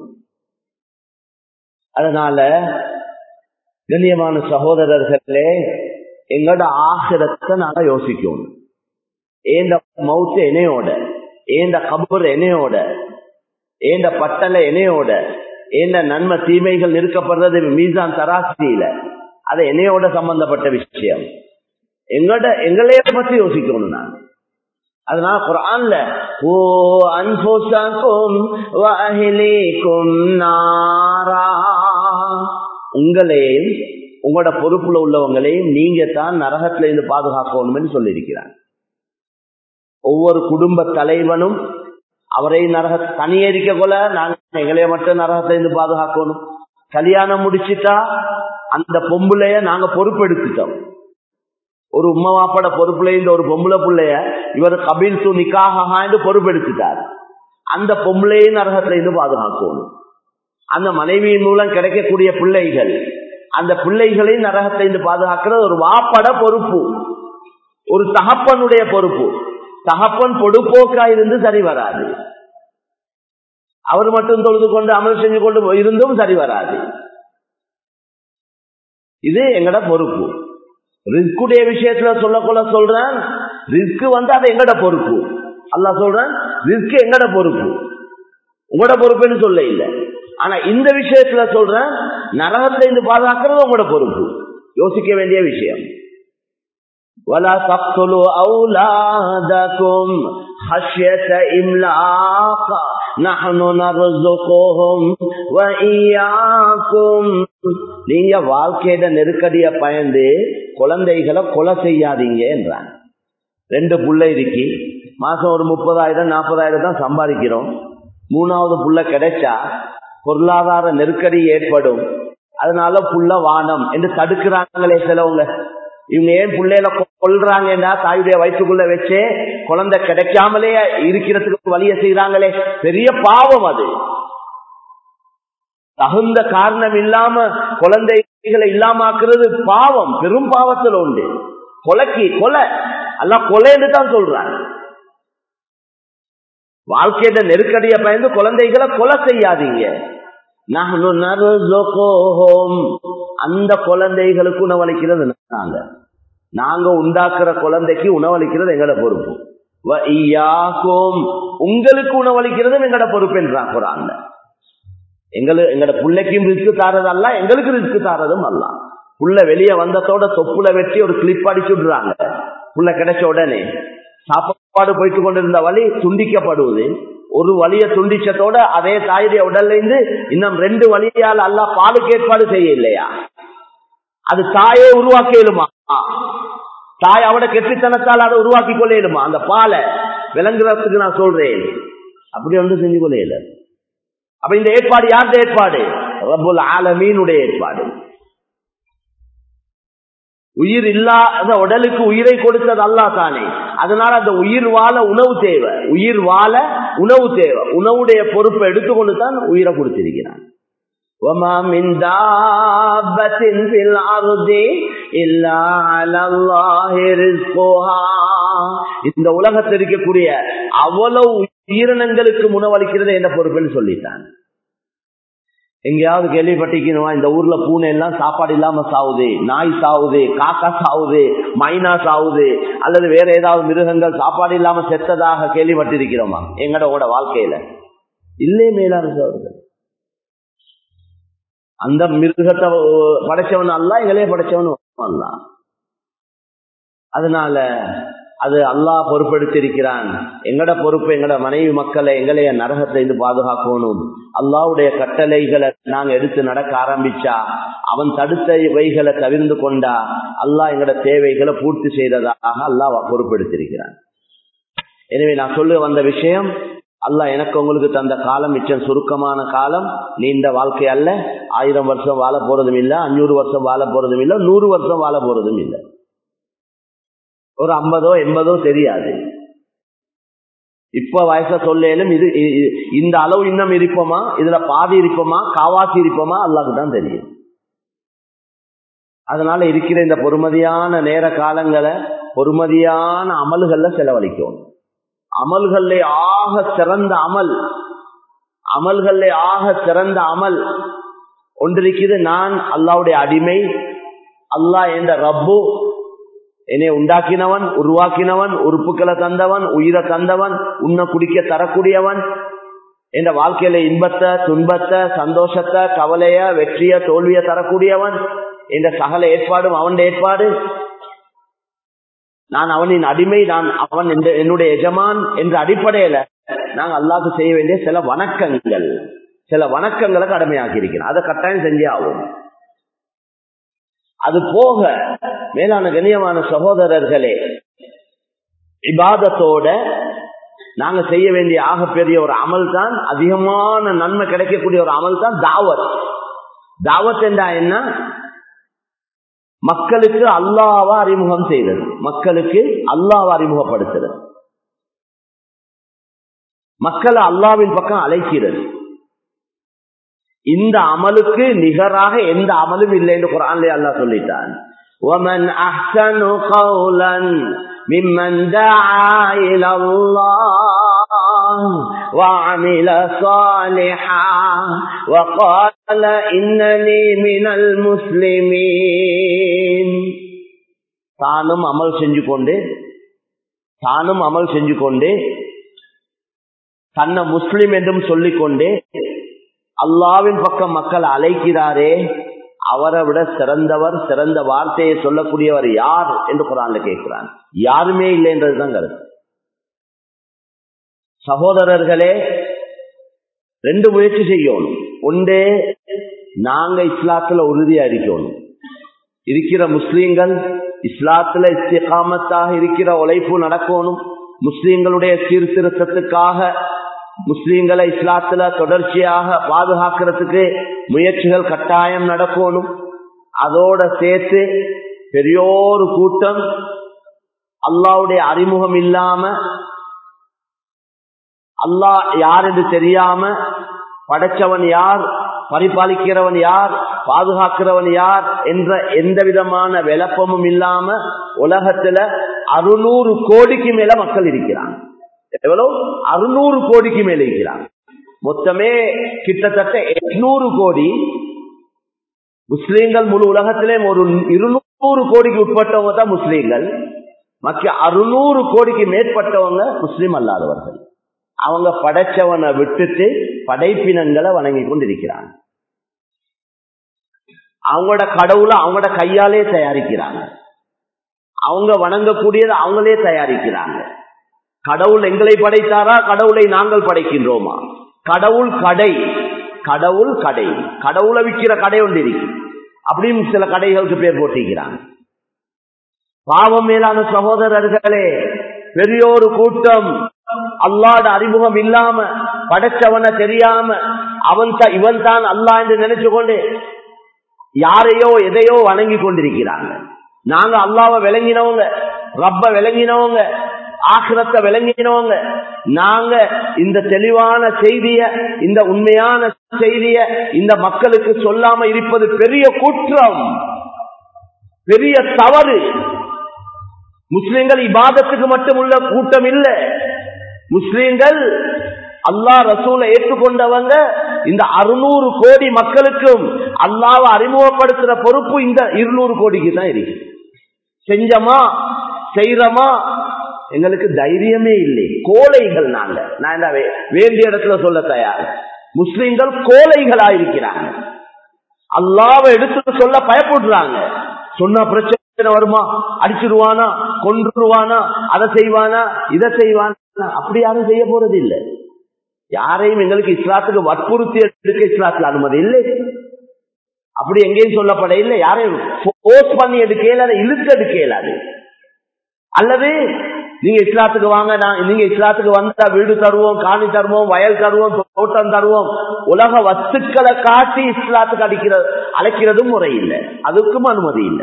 Speaker 1: அதனால கண்ணியமான சகோதரர்களே எங்களோட ஆசிரத்தை நாங்க யோசிக்கணும் ஏந்த மவுத்து என்னையோட ஏந்த கபர் என்னையோட ஏந்த பட்டலை என்னையோட ஏந்த நன்மை தீமைகள் நிற்கப்படுறது மீசான் தராசியில அது என்னையோட சம்பந்தப்பட்ட விஷயம் எங்களோட எங்களைய பத்தி யோசிக்கணும் நான் அதனால குரான்ல ஓ அன்போசாக்கும் வஹிலிக்கும் நாரா உங்களையும் உங்களோட பொறுப்புல உள்ளவங்களையும் நீங்க தான் நரகத்துல இருந்து பாதுகாக்கணும்னு சொல்லியிருக்கிறார் ஒவ்வொரு குடும்ப தலைவனும் அவரை நரக தனியரிக்க கொள்ள நாங்க எங்களைய மட்டும் நரகத்துல இருந்து பாதுகாக்கணும் கல்யாணம் முடிச்சுட்டா அந்த பொம்புலைய நாங்க பொறுப்பெடுத்துட்டோம் ஒரு உம்மா வாப்பட பொறுப்புல இந்த ஒரு பொம்பளை பிள்ளைய இவர் கபில் து நிக்காக பொறுப்பெடுத்துட்டார் அந்த பொம்பளையும் நரகத்துல இருந்து பாதுகாக்கணும் அந்த மனைவியின் மூலம் கிடைக்கக்கூடிய பிள்ளைகள் அந்த பிள்ளைகளையும் நரகத்தை இருந்து பாதுகாக்கிறது ஒரு வாப்பட பொறுப்பு ஒரு தகப்பனுடைய பொறுப்பு தகப்பன் பொடுப்போக்கா இருந்து சரி வராது அவர் மட்டும் தொழுது கொண்டு அமல் செஞ்சு கொண்டு இருந்தும் சரி வராது இது எங்கட பொறுப்பு ரிஸ்குடைய விஷயத்துல சொல்லக்கொள்ள சொல்றேன் ரிஸ்க் வந்து அது எங்கட பொறுப்பு அல்லா சொல்றேன் ரிஸ்க் எங்கட பொறுப்பு உங்களோட பொறுப்புன்னு சொல்ல இல்ல ஆனா இந்த விஷயத்துல சொல்றேன் நரகத்துல இருந்து பாதுகாக்கிறது உங்களோட பொறுப்பு யோசிக்க வேண்டிய விஷயம் ولا تقتلوا أولادكم خشية إملاق نحن نرزقهم وإياكم நீங்க வாழ்க்கையிட நெருக்கடிய பயந்து குழந்தைகளை கொலை செய்யாதீங்க என்றான் ரெண்டு புள்ள இருக்கி மாசம் ஒரு முப்பதாயிரம் நாற்பதாயிரம் தான் சம்பாதிக்கிறோம் மூணாவது புள்ள கிடைச்சா பொருளாதார நெருக்கடி ஏற்படும் அதனால புள்ள வானம் என்று தடுக்கிறாங்களே சிலவங்க இவங்க ஏன் பிள்ளையில கொள்றாங்கன்னா தாயுடைய வயிற்றுக்குள்ள வச்சே குழந்தை கிடைக்காமலே இருக்கிறதுக்கு வழிய செய்யறாங்களே பெரிய பாவம் அது தகுந்த காரணம் இல்லாம குழந்தைகளை இல்லாமக்கிறது பாவம் பெரும் பாவத்தில் உண்டு கொலைக்கு கொலை எல்லாம் கொலைன்னு தான் சொல்றாங்க வாழ்க்கையில நெருக்கடிய பயந்து குழந்தைகளை கொலை செய்யாதீங்க அந்த குழந்தைகளுக்கு உணவளிக்கிறது நாங்க நாங்க உண்டாக்குற குழந்தைக்கு உணவளிக்கிறது எங்கட பொறுப்பு உங்களுக்கு உணவளிக்கிறதும் எங்கட பொறுப்பு என்றான் குரான்ல எங்களுக்கு எங்கட பிள்ளைக்கும் ரிஸ்க் தாரது அல்ல எங்களுக்கு ரிஸ்க் தாரதும் அல்ல புள்ள வெளியே வந்ததோட தொப்புல வெட்டி ஒரு கிளிப் அடிச்சு விடுறாங்க புள்ள கிடைச்ச உடனே சாப்பாடு போயிட்டு கொண்டிருந்த வழி துண்டிக்கப்படுவது ஒரு வழிய துண்டிச்சதோட அதே தாயுடைய உடல்ல இருந்து இன்னும் ரெண்டு வழியால் அல்ல பாலுக்கு ஏற்பாடு செய்ய இல்லையா அது தாயே உருவாக்க இயலுமா தாய் அவட கெட்டித்தனத்தால் அதை உருவாக்கி கொள்ள இயலுமா அந்த பாலை விளங்குறதுக்கு நான் சொல்றேன் அப்படி ஒன்று செஞ்சு கொள்ள இயல அப்ப இந்த ஏற்பாடு யாருடைய ஏற்பாடு ரபுல் ஆலமீனுடைய ஏற்பாடு உயிர் இல்லாத உடலுக்கு உயிரை கொடுத்தது அல்லா தானே அதனால அந்த உயிர் வாழ உணவு தேவை உயிர் வாழ உணவு தேவை உணவுடைய பொறுப்பை எடுத்துக்கொண்டு தான் உயிரை கொடுத்திருக்கிறான் وما من دابة في الأرض إلا على الله رزقها இந்த உலகத்தில் இருக்கக்கூடிய அவ்வளவு உயிரினங்களுக்கு உணவளிக்கிறது என்ற பொறுப்புன்னு சொல்லிட்டான் எங்கேயாவது கேள்விப்பட்டிருக்கணுமா இந்த ஊர்ல பூனை எல்லாம் சாப்பாடு இல்லாம சாவுது நாய் சாவுது காக்கா சாவுது மைனா சாவுது அல்லது வேற ஏதாவது மிருகங்கள் சாப்பாடு இல்லாம செத்ததாக கேள்விப்பட்டிருக்கிறோமா எங்களோட வாழ்க்கையில இல்லே மேலான சோதர்கள் அந்த மிருகத்தை படைச்சவன் அல்ல எங்களே படைச்சவன் அல்ல அதனால அது அல்லாஹ் பொறுப்பெடுத்திருக்கிறான் எங்கட பொறுப்பு எங்கட மனைவி மக்களை எங்களைய நரகத்தை இருந்து பாதுகாக்கணும் அல்லாவுடைய கட்டளைகளை நாங்க எடுத்து நடக்க ஆரம்பிச்சா அவன் தடுத்த வைகளை தவிர்ந்து கொண்டா அல்லாஹ் எங்கட தேவைகளை பூர்த்தி செய்ததாக அல்லாஹ் பொறுப்பெடுத்திருக்கிறான் எனவே நான் சொல்ல வந்த விஷயம் அல்லாஹ் எனக்கு உங்களுக்கு தந்த காலம் மிச்சம் சுருக்கமான காலம் நீண்ட வாழ்க்கை அல்ல ஆயிரம் வருஷம் வாழ போறதும் இல்லை அஞ்சூறு வருஷம் வாழ போறதும் இல்லை நூறு வருஷம் வாழ போறதும் இல்லை ஒரு ஐம்பதோ எண்பதோ தெரியாது இப்ப வயச சொல்லும் இது இந்த அளவு இன்னும் இருப்போமா இதுல பாதி இருப்போமா காவாசி இருப்போமா அல்லாக்கு தான் தெரியும் அதனால இருக்கிற இந்த பொறுமதியான நேர காலங்களை பொறுமதியான அமல்கள்ல செலவழிக்கும் அமல்கள்ல ஆக சிறந்த அமல் அமல்கள்ல ஆக சிறந்த அமல் ஒன்றிருக்குது நான் அல்லாவுடைய அடிமை அல்லாஹ் என்ற ரப்பு என்னை உண்டாக்கினவன் உருவாக்கினவன் உறுப்புகளை தந்தவன் உயிரை தந்தவன் உன்னை குடிக்க தரக்கூடியவன் என்ற வாழ்க்கையில இன்பத்தை துன்பத்தை சந்தோஷத்தை கவலைய வெற்றிய தோல்விய தரக்கூடியவன் என்ற சகல ஏற்பாடும் அவன் ஏற்பாடு நான் அவனின் அடிமை நான் அவன் என்னுடைய எஜமான் என்ற அடிப்படையில நாங்க அல்லாக்கு செய்ய வேண்டிய சில வணக்கங்கள் சில வணக்கங்களை கடமையாக்கி இருக்கிறேன் அதை கட்டாயம் செஞ்சே ஆகும் அது போக மேலான கண்ணியமான சகோதரர்களே இபாதத்தோட நாங்க செய்ய வேண்டிய ஆகப்பெரிய ஒரு அமல் தான் அதிகமான நன்மை கிடைக்கக்கூடிய ஒரு அமல் தான் தாவத் தாவத் என்றா என்ன மக்களுக்கு அல்லாவா அறிமுகம் செய்தது மக்களுக்கு அல்லாவா அறிமுகப்படுத்துறது மக்களை அல்லாவின் பக்கம் அழைக்கிறது இந்த அமலுக்கு நிகராக எந்த அமலும் இல்லை என்று குரான்லே அல்லா சொல்லிட்டான் ومن أحسن قولا ممن دعا إلى الله وعمل صالحا وقال إنني من المسلمين தானும் அமல் செஞ்சு கொண்டு தானும் அமல் செஞ்சு கொண்டு தன்னை முஸ்லிம் என்றும் சொல்லிக்கொண்டே அல்லாவின் பக்கம் மக்கள் அழைக்கிறாரே அவரை விட சிறந்தவர் சிறந்த வார்த்தையை சொல்லக்கூடியவர் யார் என்று குரான்ல கேட்கிறான் யாருமே இல்லை என்றதுதான் கருத்து சகோதரர்களே ரெண்டு முயற்சி செய்யணும் ஒன்றே நாங்க இஸ்லாத்துல உறுதியா இருக்கணும் இருக்கிற முஸ்லீம்கள் இஸ்லாத்துல இஸ்திகாமத்தாக இருக்கிற உழைப்பு நடக்கணும் முஸ்லீம்களுடைய சீர்திருத்தத்துக்காக முஸ்லீம்களை இஸ்லாத்துல தொடர்ச்சியாக பாதுகாக்கிறதுக்கு முயற்சிகள் கட்டாயம் நடக்கணும் அதோட சேர்த்து பெரியோரு கூட்டம் அல்லாவுடைய அறிமுகம் இல்லாம அல்லாஹ் யார் என்று தெரியாம படைச்சவன் யார் பரிபாலிக்கிறவன் யார் பாதுகாக்கிறவன் யார் என்ற எந்த விதமான விளப்பமும் இல்லாம உலகத்துல அறுநூறு கோடிக்கு மேல மக்கள் இருக்கிறாங்க எவ்வளவு அறுநூறு கோடிக்கு மேல இருக்கிறாங்க மொத்தமே கிட்டத்தட்ட எட்நூறு கோடி முஸ்லீம்கள் முழு உலகத்திலே ஒரு இருநூறு கோடிக்கு உட்பட்டவங்க தான் முஸ்லீம்கள் மற்ற அறுநூறு கோடிக்கு மேற்பட்டவங்க முஸ்லீம் அல்லாதவர்கள் அவங்க படைச்சவனை விட்டுட்டு படைப்பினங்களை வணங்கி கொண்டிருக்கிறாங்க அவங்களோட கடவுளை அவங்களோட கையாலே தயாரிக்கிறாங்க அவங்க வணங்கக்கூடியதை அவங்களே தயாரிக்கிறாங்க கடவுள் எங்களை படைத்தாரா கடவுளை நாங்கள் படைக்கின்றோமா கடவுள் கடை கடவுள் கடை கடவுளை விற்கிற கடை ஒன்று இருக்கு அப்படின்னு சில கடைகளுக்கு பேர் போட்டிருக்கிறாங்க பாவம் மேலான சகோதரர்களே பெரிய ஒரு கூட்டம் அல்லாட அறிமுகம் இல்லாம படைச்சவன தெரியாம அவன் தான் இவன் தான் அல்லா என்று நினைச்சு கொண்டு யாரையோ எதையோ வணங்கி கொண்டிருக்கிறாங்க நாங்க அல்லாவை விளங்கினவங்க ரப்ப விளங்கினவங்க ஆக்கிரத்தை விளங்கினவங்க நாங்க இந்த தெளிவான செய்திய இந்த உண்மையான செய்திய இந்த மக்களுக்கு சொல்லாம இருப்பது பெரிய குற்றம் பெரிய தவறு முஸ்லிம்கள் இபாதத்துக்கு மட்டும் உள்ள கூட்டம் இல்ல முஸ்லிம்கள் அல்லாஹ் ரசூலை ஏற்றுக்கொண்டவங்க இந்த அறுநூறு கோடி மக்களுக்கும் அல்லாவை அறிமுகப்படுத்துற பொறுப்பு இந்த இருநூறு கோடிக்கு தான் இருக்கு செஞ்சமா செய்யறமா எங்களுக்கு தைரியமே இல்லை கோழைகள் நாங்க நான் என்ன வேண்டிய இடத்துல சொல்ல தயார் முஸ்லிம்கள் கோழைகளா இருக்கிறாங்க அல்லாவை எடுத்து சொல்ல பயப்படுறாங்க சொன்ன பிரச்சனை வருமா அடிச்சிருவானா கொன்றுவானா அதை செய்வானா இதை செய்வானா அப்படி யாரும் செய்ய போறது இல்லை யாரையும் எங்களுக்கு இஸ்லாத்துக்கு வற்புறுத்தி எடுக்க இஸ்லாத்துல அனுமதி இல்லை அப்படி எங்கேயும் சொல்லப்பட இல்லை யாரையும் போஸ்ட் பண்ணி எடுக்கல அதை இழுத்து எடுக்கலாது அல்லது நீங்க இஸ்லாத்துக்கு வாங்க நான் நீங்க இஸ்லாத்துக்கு வந்தா வீடு தருவோம் காணி தருவோம் வயல் தருவோம் தோட்டம் தருவோம் உலக வஸ்துக்களை காட்டி இஸ்லாத்துக்கு அடிக்கிற அழைக்கிறதும் முறை இல்லை அதுக்கும் அனுமதி இல்லை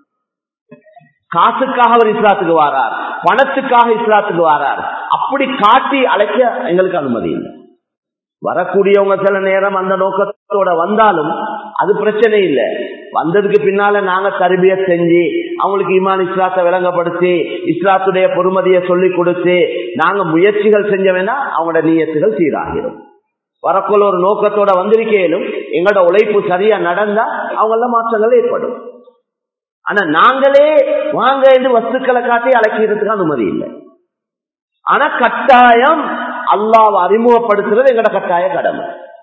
Speaker 1: காசுக்காக அவர் இஸ்லாத்துக்கு வாரார் பணத்துக்காக இஸ்லாத்துக்கு வாரார் அப்படி காட்டி அழைக்க எங்களுக்கு அனுமதி இல்லை வரக்கூடியவங்க சில நேரம் அந்த நோக்கத்தோட வந்தாலும் அது பிரச்சனை இல்லை வந்ததுக்கு பின்னால நாங்க தருபிய செஞ்சு அவங்களுக்கு இமான் இஸ்லாத்தை விளங்கப்படுத்தி இஸ்லாத்துடைய பொறுமதியை சொல்லி கொடுத்து நாங்க முயற்சிகள் செஞ்ச வேணா அவங்களோட நீயத்துகள் சீராகிடும் வரக்குள்ள ஒரு நோக்கத்தோட வந்திருக்கேனும் எங்களோட உழைப்பு சரியா நடந்தா அவங்கள மாற்றங்கள் ஏற்படும் ஆனா நாங்களே வாங்க என்று வஸ்துக்களை காட்டி அழைக்கிறதுக்கு அனுமதி இல்லை ஆனா கட்டாயம் அல்லாவை அறிமுகப்படுத்துறது எங்கட கட்டாய கடமை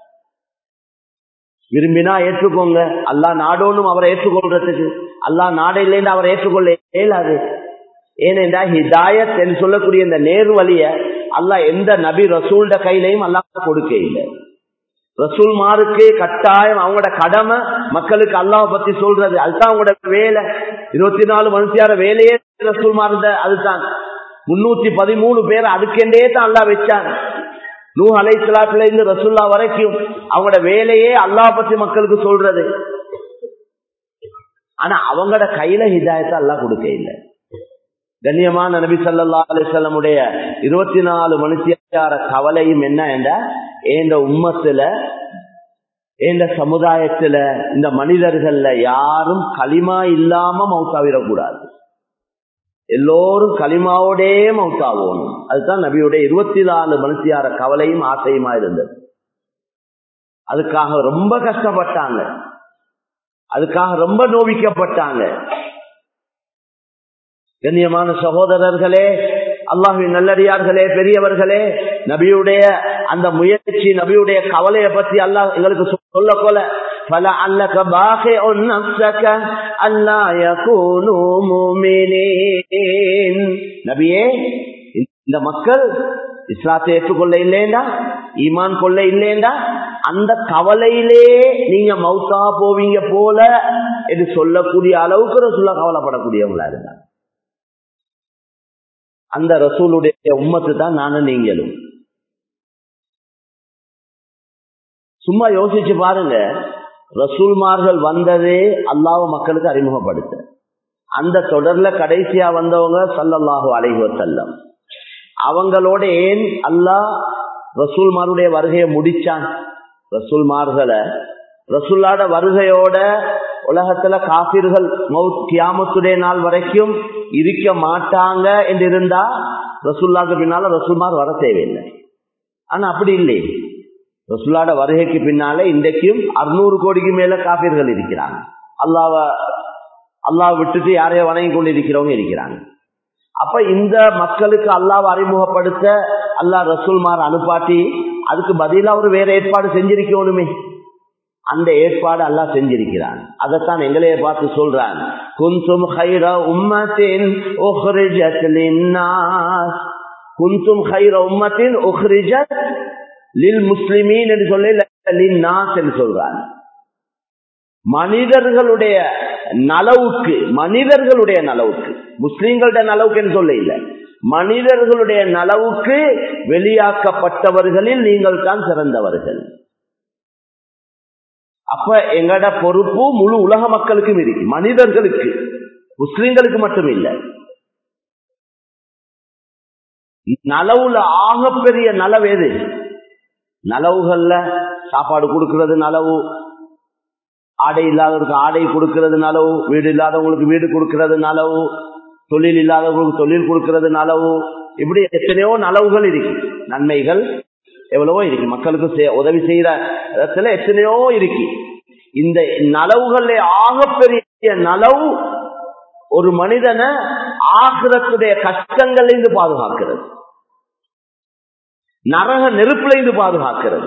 Speaker 1: விரும்பினா ஏற்றுக்கோங்க அல்லா நாடோனும் அவரை ஏற்றுக்கொள்றதுக்கு அல்லா நாடு இல்லைன்னு அவரை ஏற்றுக்கொள்ள இயலாது ஏனென்றா ஹிதாயத் என்று சொல்லக்கூடிய இந்த நேர் வழிய அல்லா எந்த நபி ரசூல்ட கையிலையும் அல்லா கொடுக்க இல்லை ரசூல் மாருக்கு கட்டாயம் அவங்களோட கடமை மக்களுக்கு அல்லாவை பத்தி சொல்றது அதுதான் அவங்களோட வேலை இருபத்தி நாலு மனுஷியார வேலையே ரசூல் மாறுத அதுதான் முன்னூத்தி பதிமூணு பேர் அதுக்கெண்டே தான் அல்லா வச்சாங்க நூ அலை சலாத்துல இருந்து ரசுல்லா வரைக்கும் அவங்களோட வேலையே அல்லா பத்தி மக்களுக்கு சொல்றது ஆனா அவங்களோட கையில ஹிதாயத்தை அல்லா கொடுக்க இல்லை கண்ணியமான நபி சல்லா அலிசல்லமுடைய இருபத்தி நாலு மனுஷியார கவலையும் என்ன என்ற இந்த உம்மத்துல இந்த சமுதாயத்துல இந்த மனிதர்கள்ல யாரும் களிமா இல்லாம மௌத்தாவிடக்கூடாது எல்லோரும் களிமாவோடே மௌத்தாவோம் அதுதான் நபியுடைய இருபத்தி நாலு மனுஷியார கவலையும் ஆசையுமா இருந்தது அதுக்காக ரொம்ப கஷ்டப்பட்டாங்க அதுக்காக ரொம்ப நோவிக்கப்பட்டாங்க கண்ணியமான சகோதரர்களே அல்லாஹின் நல்லடியார்களே பெரியவர்களே நபியுடைய அந்த முயற்சி நபியுடைய கவலையை பத்தி அல்லாஹ் எங்களுக்கு சொல்ல போல فلعلك باخع نفسك ألا يكونوا مؤمنين நபியே இந்த மக்கள் இஸ்லாத்தை ஏற்றுக்கொள்ள இல்லைண்டா ஈமான் கொள்ள இல்லைண்டா அந்த கவலையிலே நீங்க மௌத்தா போவீங்க போல என்று சொல்லக்கூடிய அளவுக்கு ரசூல்லா கவலைப்படக்கூடியவங்களா இருந்தாங்க அந்த ரசூலுடைய உம்மத்து தான் நானும் நீங்களும் சும்மா யோசிச்சு பாருங்க ரசூல்மார்கள் வந்ததே அல்லாஹ் மக்களுக்கு அறிமுகப்படுத்த அந்த தொடர்ல கடைசியா வந்தவங்க சல்லல்லாஹு அலைஹி செல்லம் அவங்களோட ஏன் அல்லாஹ் ரசூல்மாருடைய வருகையை முடிச்சான் ரசூல்மார்களை ரசூல்லாட வருகையோட உலகத்துல காபிர்கள் மவுத் கியாமத்துடைய நாள் வரைக்கும் இருக்க மாட்டாங்க என்று இருந்தா ரசூல்லாக்கு பின்னால ரசூல்மார் வர தேவையில்லை ஆனா அப்படி இல்லை ரசூல்லாட வருகைக்கு பின்னால இன்றைக்கும் அறுநூறு கோடிக்கு மேல காப்பீர்கள் இருக்கிறாங்க அல்லாவ அல்லாவை விட்டுட்டு யாரையோ வணங்கி கொண்டு இருக்கிறவங்க இருக்கிறாங்க அப்ப இந்த மக்களுக்கு அல்லாவை அறிமுகப்படுத்த அல்லா ரசூல்மார் அனுப்பாட்டி அதுக்கு பதிலா ஒரு வேற ஏற்பாடு செஞ்சிருக்கணுமே அந்த ஏற்பாடு அல்லாஹ் செஞ்சிருக்கிறான் அதைத்தான் எங்களையே பார்த்து சொல்றான் குந்தும் ஹைர உம்மத்தின் உஹ்ரிஜத் லின்னாஸ் குந்தும் ஹைர உம்மத்தின் உஹ்ரிஜத் லில் முஸ்லிமீன் என்று சொல்ல லின்னாஸ் என்று சொல்றான் மனிதர்களுடைய நலவுக்கு மனிதர்களுடைய நலவுக்கு முஸ்லிம்களுடைய நலவுக்கு என்று சொல்ல இல்லை மனிதர்களுடைய நலவுக்கு வெளியாக்கப்பட்டவர்களில் நீங்கள் தான் சிறந்தவர்கள் அப்ப எங்கட பொறுப்பு முழு உலக மக்களுக்கும் இருக்கு மனிதர்களுக்கு முஸ்லிம்களுக்கு மட்டும் இல்ல நலவுல ஆகப்பெரிய நலவு எது நலவுகள்ல சாப்பாடு கொடுக்கிறது நலவு ஆடை இல்லாதவருக்கு ஆடை கொடுக்கிறது நலவு வீடு இல்லாதவங்களுக்கு வீடு கொடுக்கிறது நலவு தொழில் இல்லாதவங்களுக்கு தொழில் கொடுக்கிறது நலவு இப்படி எத்தனையோ நலவுகள் இருக்கு நன்மைகள் எவ்வளவோ இருக்கு மக்களுக்கு உதவி செய்யற இடத்துல எத்தனையோ இருக்கு இந்த நலவுகளே ஆகப்பெரிய நலவு ஒரு மனிதனை ஆகிரத்துடைய கஷ்டங்கள்ல பாதுகாக்கிறது நரக நெருப்புல இருந்து பாதுகாக்கிறது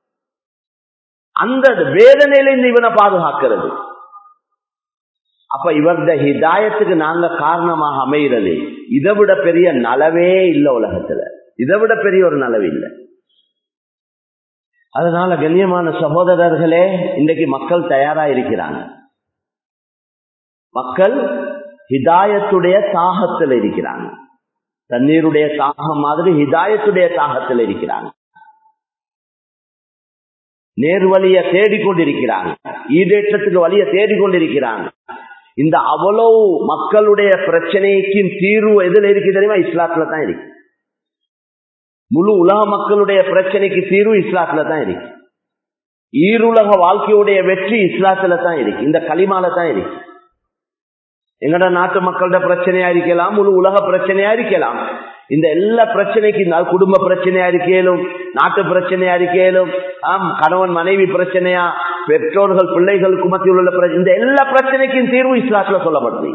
Speaker 1: அந்த வேதனையிலிருந்து இவனை பாதுகாக்கிறது அப்ப இவருடைய ஹிதாயத்துக்கு நாங்க காரணமாக அமைகிறது இதை விட பெரிய நலவே இல்லை உலகத்துல இதை விட பெரிய ஒரு நலவு இல்லை அதனால கண்ணியமான சகோதரர்களே இன்றைக்கு மக்கள் தயாரா இருக்கிறாங்க மக்கள் ஹிதாயத்துடைய தாகத்தில் இருக்கிறாங்க தண்ணீருடைய தாகம் மாதிரி ஹிதாயத்துடைய தாகத்தில் இருக்கிறாங்க நேர்வழிய தேடிக்கொண்டிருக்கிறாங்க ஈடேற்றத்துக்கு வழிய தேடிக்கொண்டிருக்கிறாங்க இந்த அவ்வளவு மக்களுடைய பிரச்சனைக்கும் தீர்வு எதுல இருக்கு தெரியுமா இஸ்லாத்துல தான் இருக்கு முழு உலக மக்களுடைய பிரச்சனைக்கு தீர்வு இஸ்லாத்துல தான் இருக்கு ஈருலக வாழ்க்கையுடைய வெற்றி இஸ்லாத்துல தான் இருக்கு இந்த களிமால தான் இருக்கு எங்கட நாட்டு மக்களோட பிரச்சனையா இருக்கலாம் முழு உலக பிரச்சனையா இருக்கலாம் இந்த எல்லா பிரச்சனைக்கு குடும்ப பிரச்சனையா இருக்கலும் நாட்டு பிரச்சனையா இருக்கலும் ஆம் கணவன் மனைவி பிரச்சனையா பெற்றோர்கள் பிள்ளைகளுக்கு மத்தியில் உள்ள இந்த எல்லா பிரச்சனைக்கும் தீர்வு இஸ்லாத்துல சொல்லப்படுது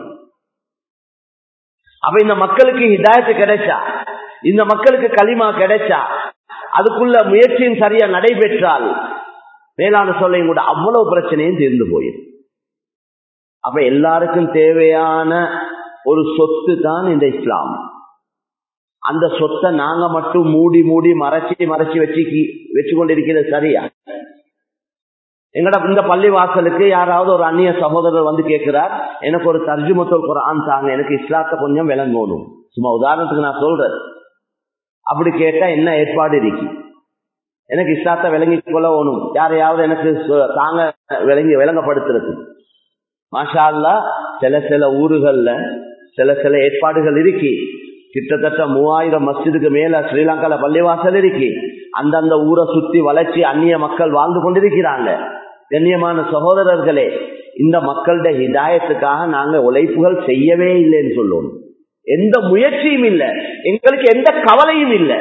Speaker 1: அப்ப இந்த மக்களுக்கு ஹிதாயத்து கிடைச்சா இந்த மக்களுக்கு களிமா கிடைச்சா அதுக்குள்ள முயற்சியும் சரியா நடைபெற்றால் மேலான சொல்லையும் கூட அவ்வளவு பிரச்சனையும் தீர்ந்து போயிடும் அப்ப எல்லாருக்கும் தேவையான ஒரு சொத்து தான் இந்த இஸ்லாம் அந்த சொத்தை நாங்க மட்டும் மூடி மூடி மறைச்சி மறைச்சி வச்சு வச்சு கொண்டிருக்கிறது சரியா எங்கட இந்த பள்ளி வாசலுக்கு யாராவது ஒரு அந்நிய சகோதரர் வந்து கேட்கிறார் எனக்கு ஒரு தர்ஜுமத்தோல் குரான் தாங்க எனக்கு இஸ்லாத்தை கொஞ்சம் விளங்கணும் சும்மா உதாரணத்துக்கு நான் சொல்றேன் அப்படி கேட்டா என்ன ஏற்பாடு இருக்கு எனக்கு இஸ்லாத்தை விளங்கி கொள்ள வேணும் யாரையாவது எனக்கு தாங்க விளங்கி விளங்கப்படுத்துறது மாஷா அல்லா சில சில ஊர்கள்ல சில சில ஏற்பாடுகள் இருக்கு கிட்டத்தட்ட மூவாயிரம் மஸ்ஜிதுக்கு மேல ஸ்ரீலங்கால பள்ளிவாசல் இருக்கு அந்தந்த ஊரை சுத்தி வளர்ச்சி அந்நிய மக்கள் வாழ்ந்து கொண்டிருக்கிறாங்க கண்ணியமான சகோதரர்களே இந்த மக்களுடைய ஹிதாயத்துக்காக நாங்க உழைப்புகள் செய்யவே இல்லைன்னு சொல்லுவோம் எந்த முயற்சியும் இல்லை எங்களுக்கு எந்த கவலையும் இல்லை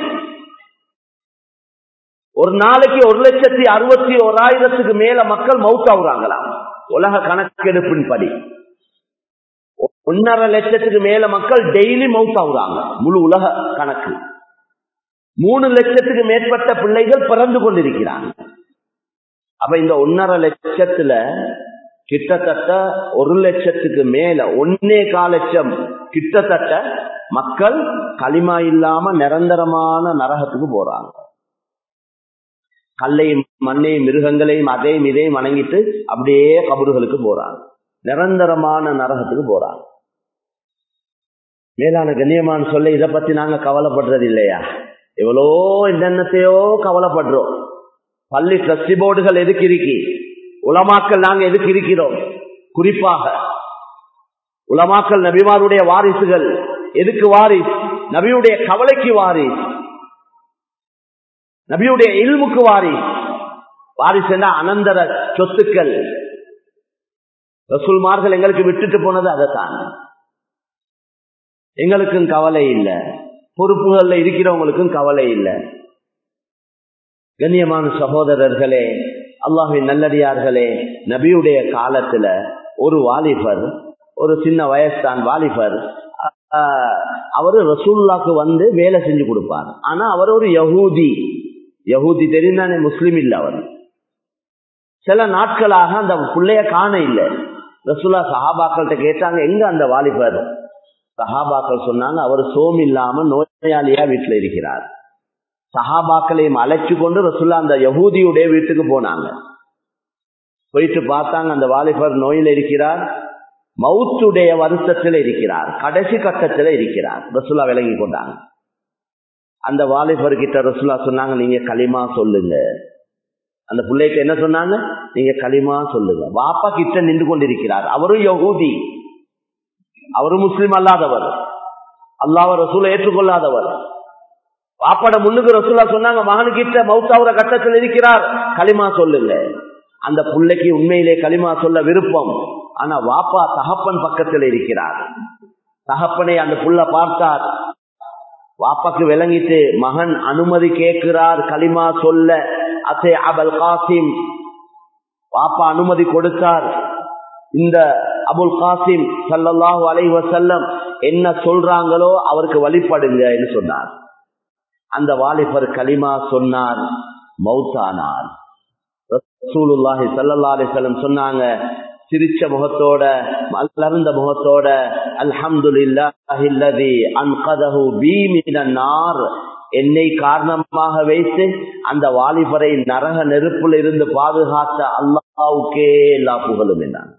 Speaker 1: ஒரு நாளைக்கு ஒரு லட்சத்தி அறுபத்தி ஓராயிரத்துக்கு மேல மக்கள் மவுத் ஆகுறாங்களாம் உலக கணக்கெடுப்பின் படி ஒன்னரை லட்சத்துக்கு மேல மக்கள் டெய்லி மவுத் ஆகுறாங்க முழு உலக கணக்கு மூணு லட்சத்துக்கு மேற்பட்ட பிள்ளைகள் பிறந்து கொண்டிருக்கிறாங்க அப்ப இந்த ஒன்னரை லட்சத்துல கிட்டத்தட்ட ஒரு லட்சத்துக்கு மேல ஒன்னே கால் லட்சம் கிட்டத்தட்ட மக்கள் களிமா இல்லாம நிரந்தரமான நரகத்துக்கு போறாங்க கல்லையும் மண்ணையும் மிருகங்களையும் அதையும் இதையும் வணங்கிட்டு அப்படியே கபறுகளுக்கு போறாங்க நிரந்தரமான நரகத்துக்கு போறாங்க மேலான கண்ணியமான சொல்ல இதை பத்தி நாங்க கவலைப்படுறது இல்லையா எவ்வளோ என்னென்னத்தையோ கவலைப்படுறோம் பள்ளி ட்ரஸ்டி போர்டுகள் எதுக்கு இருக்கி உலமாக்கள் நாங்க எதுக்கு இருக்கிறோம் குறிப்பாக உலமாக்கள் நபிமாருடைய வாரிசுகள் எதுக்கு வாரிஸ் நபியுடைய கவலைக்கு வாரிஸ் நபியுடைய இல்முக்கு வாரிஸ் வாரிஸ் என்ன அனந்தர சொத்துக்கள் ரசூல்மார்கள் எங்களுக்கு விட்டுட்டு போனது அதைத்தான் எங்களுக்கும் கவலை இல்லை பொறுப்புகள்ல இருக்கிறவங்களுக்கும் கவலை இல்லை கண்ணியமான சகோதரர்களே அல்லாஹின் நல்லடியார்களே நபியுடைய காலத்துல ஒரு வாலிபர் ஒரு சின்ன வயசுதான் வாலிபர் அவரு ரசூல்லாக்கு வந்து வேலை செஞ்சு கொடுப்பார் ஆனா அவர் ஒரு யகூதி யகூதி தெரிந்தானே முஸ்லீம் இல்ல அவர் சில நாட்களாக அந்த பிள்ளைய காண இல்லை ரசுல்லா சஹாபாக்கள்கிட்ட கேட்டாங்க எங்க அந்த வாலிபர் சஹாபாக்கள் சொன்னாங்க அவர் சோம் இல்லாம நோயாளியா வீட்டுல இருக்கிறார் சஹாபாக்களையும் அழைச்சு கொண்டு ரசுல்லா அந்த யகூதியுடைய வீட்டுக்கு போனாங்க போயிட்டு பார்த்தாங்க அந்த வாலிபர் நோயில் இருக்கிறார் மவுத்துடைய வருத்தத்தில் இருக்கிறார் கடைசி கட்டத்தில் இருக்கிறார் ரசுல்லா விளங்கி கொண்டாங்க அந்த வாலிபர் கிட்ட ரசுல்லா சொன்னாங்க நீங்க களிமா சொல்லுங்க அந்த பிள்ளைக்கு என்ன சொன்னாங்க நீங்க களிமா சொல்லுங்க வாப்பா கிட்ட நின்று கொண்டிருக்கிறார் அவரும் யகூதி அவரும் முஸ்லீம் அல்லாதவர் அல்லாவ ரசூலை ஏற்றுக்கொள்ளாதவர் வாப்பாட முன்னுக்கு ரசூலா சொன்னாங்க மகனுக்கிட்ட மௌத்தாவுற கட்டத்தில் இருக்கிறார் களிமா சொல்லுங்க அந்த பிள்ளைக்கு உண்மையிலே களிமா சொல்ல விருப்பம் ஆனா வாப்பா தகப்பன் பக்கத்தில் இருக்கிறார் தகப்பனை அந்த புள்ள பார்த்தார் வாப்பாக்கு விளங்கிட்டு மகன் அனுமதி கேட்கிறார் களிமா சொல்ல அசே அபல் காசிம் வாப்பா அனுமதி கொடுத்தார் இந்த அபுல் காசிம் சல்லல்லாஹு அலைஹி வஸல்லம் என்ன சொல்றாங்களோ அவருக்கு வழிபடுங்க என்று சொன்னார் அந்த வாலிபர் களிமா சொன்னார் மௌத்தானார் ரசூலுல்லாஹி ஸல்லல்லாஹு அலைஹி வஸல்லம் சொன்னாங்க சிரிச்ச முகத்தோட மலர்ந்த முகத்தோட அல்ஹம்துலில்லாஹி அல்லதி அன்கதஹு பீ மினன் நார் என்னை காரணமாக வைத்து அந்த வாலிபரை நரக நெருப்புல இருந்து பாதுகாத்த அல்லாவுக்கே எல்லா புகழும் என்றாங்க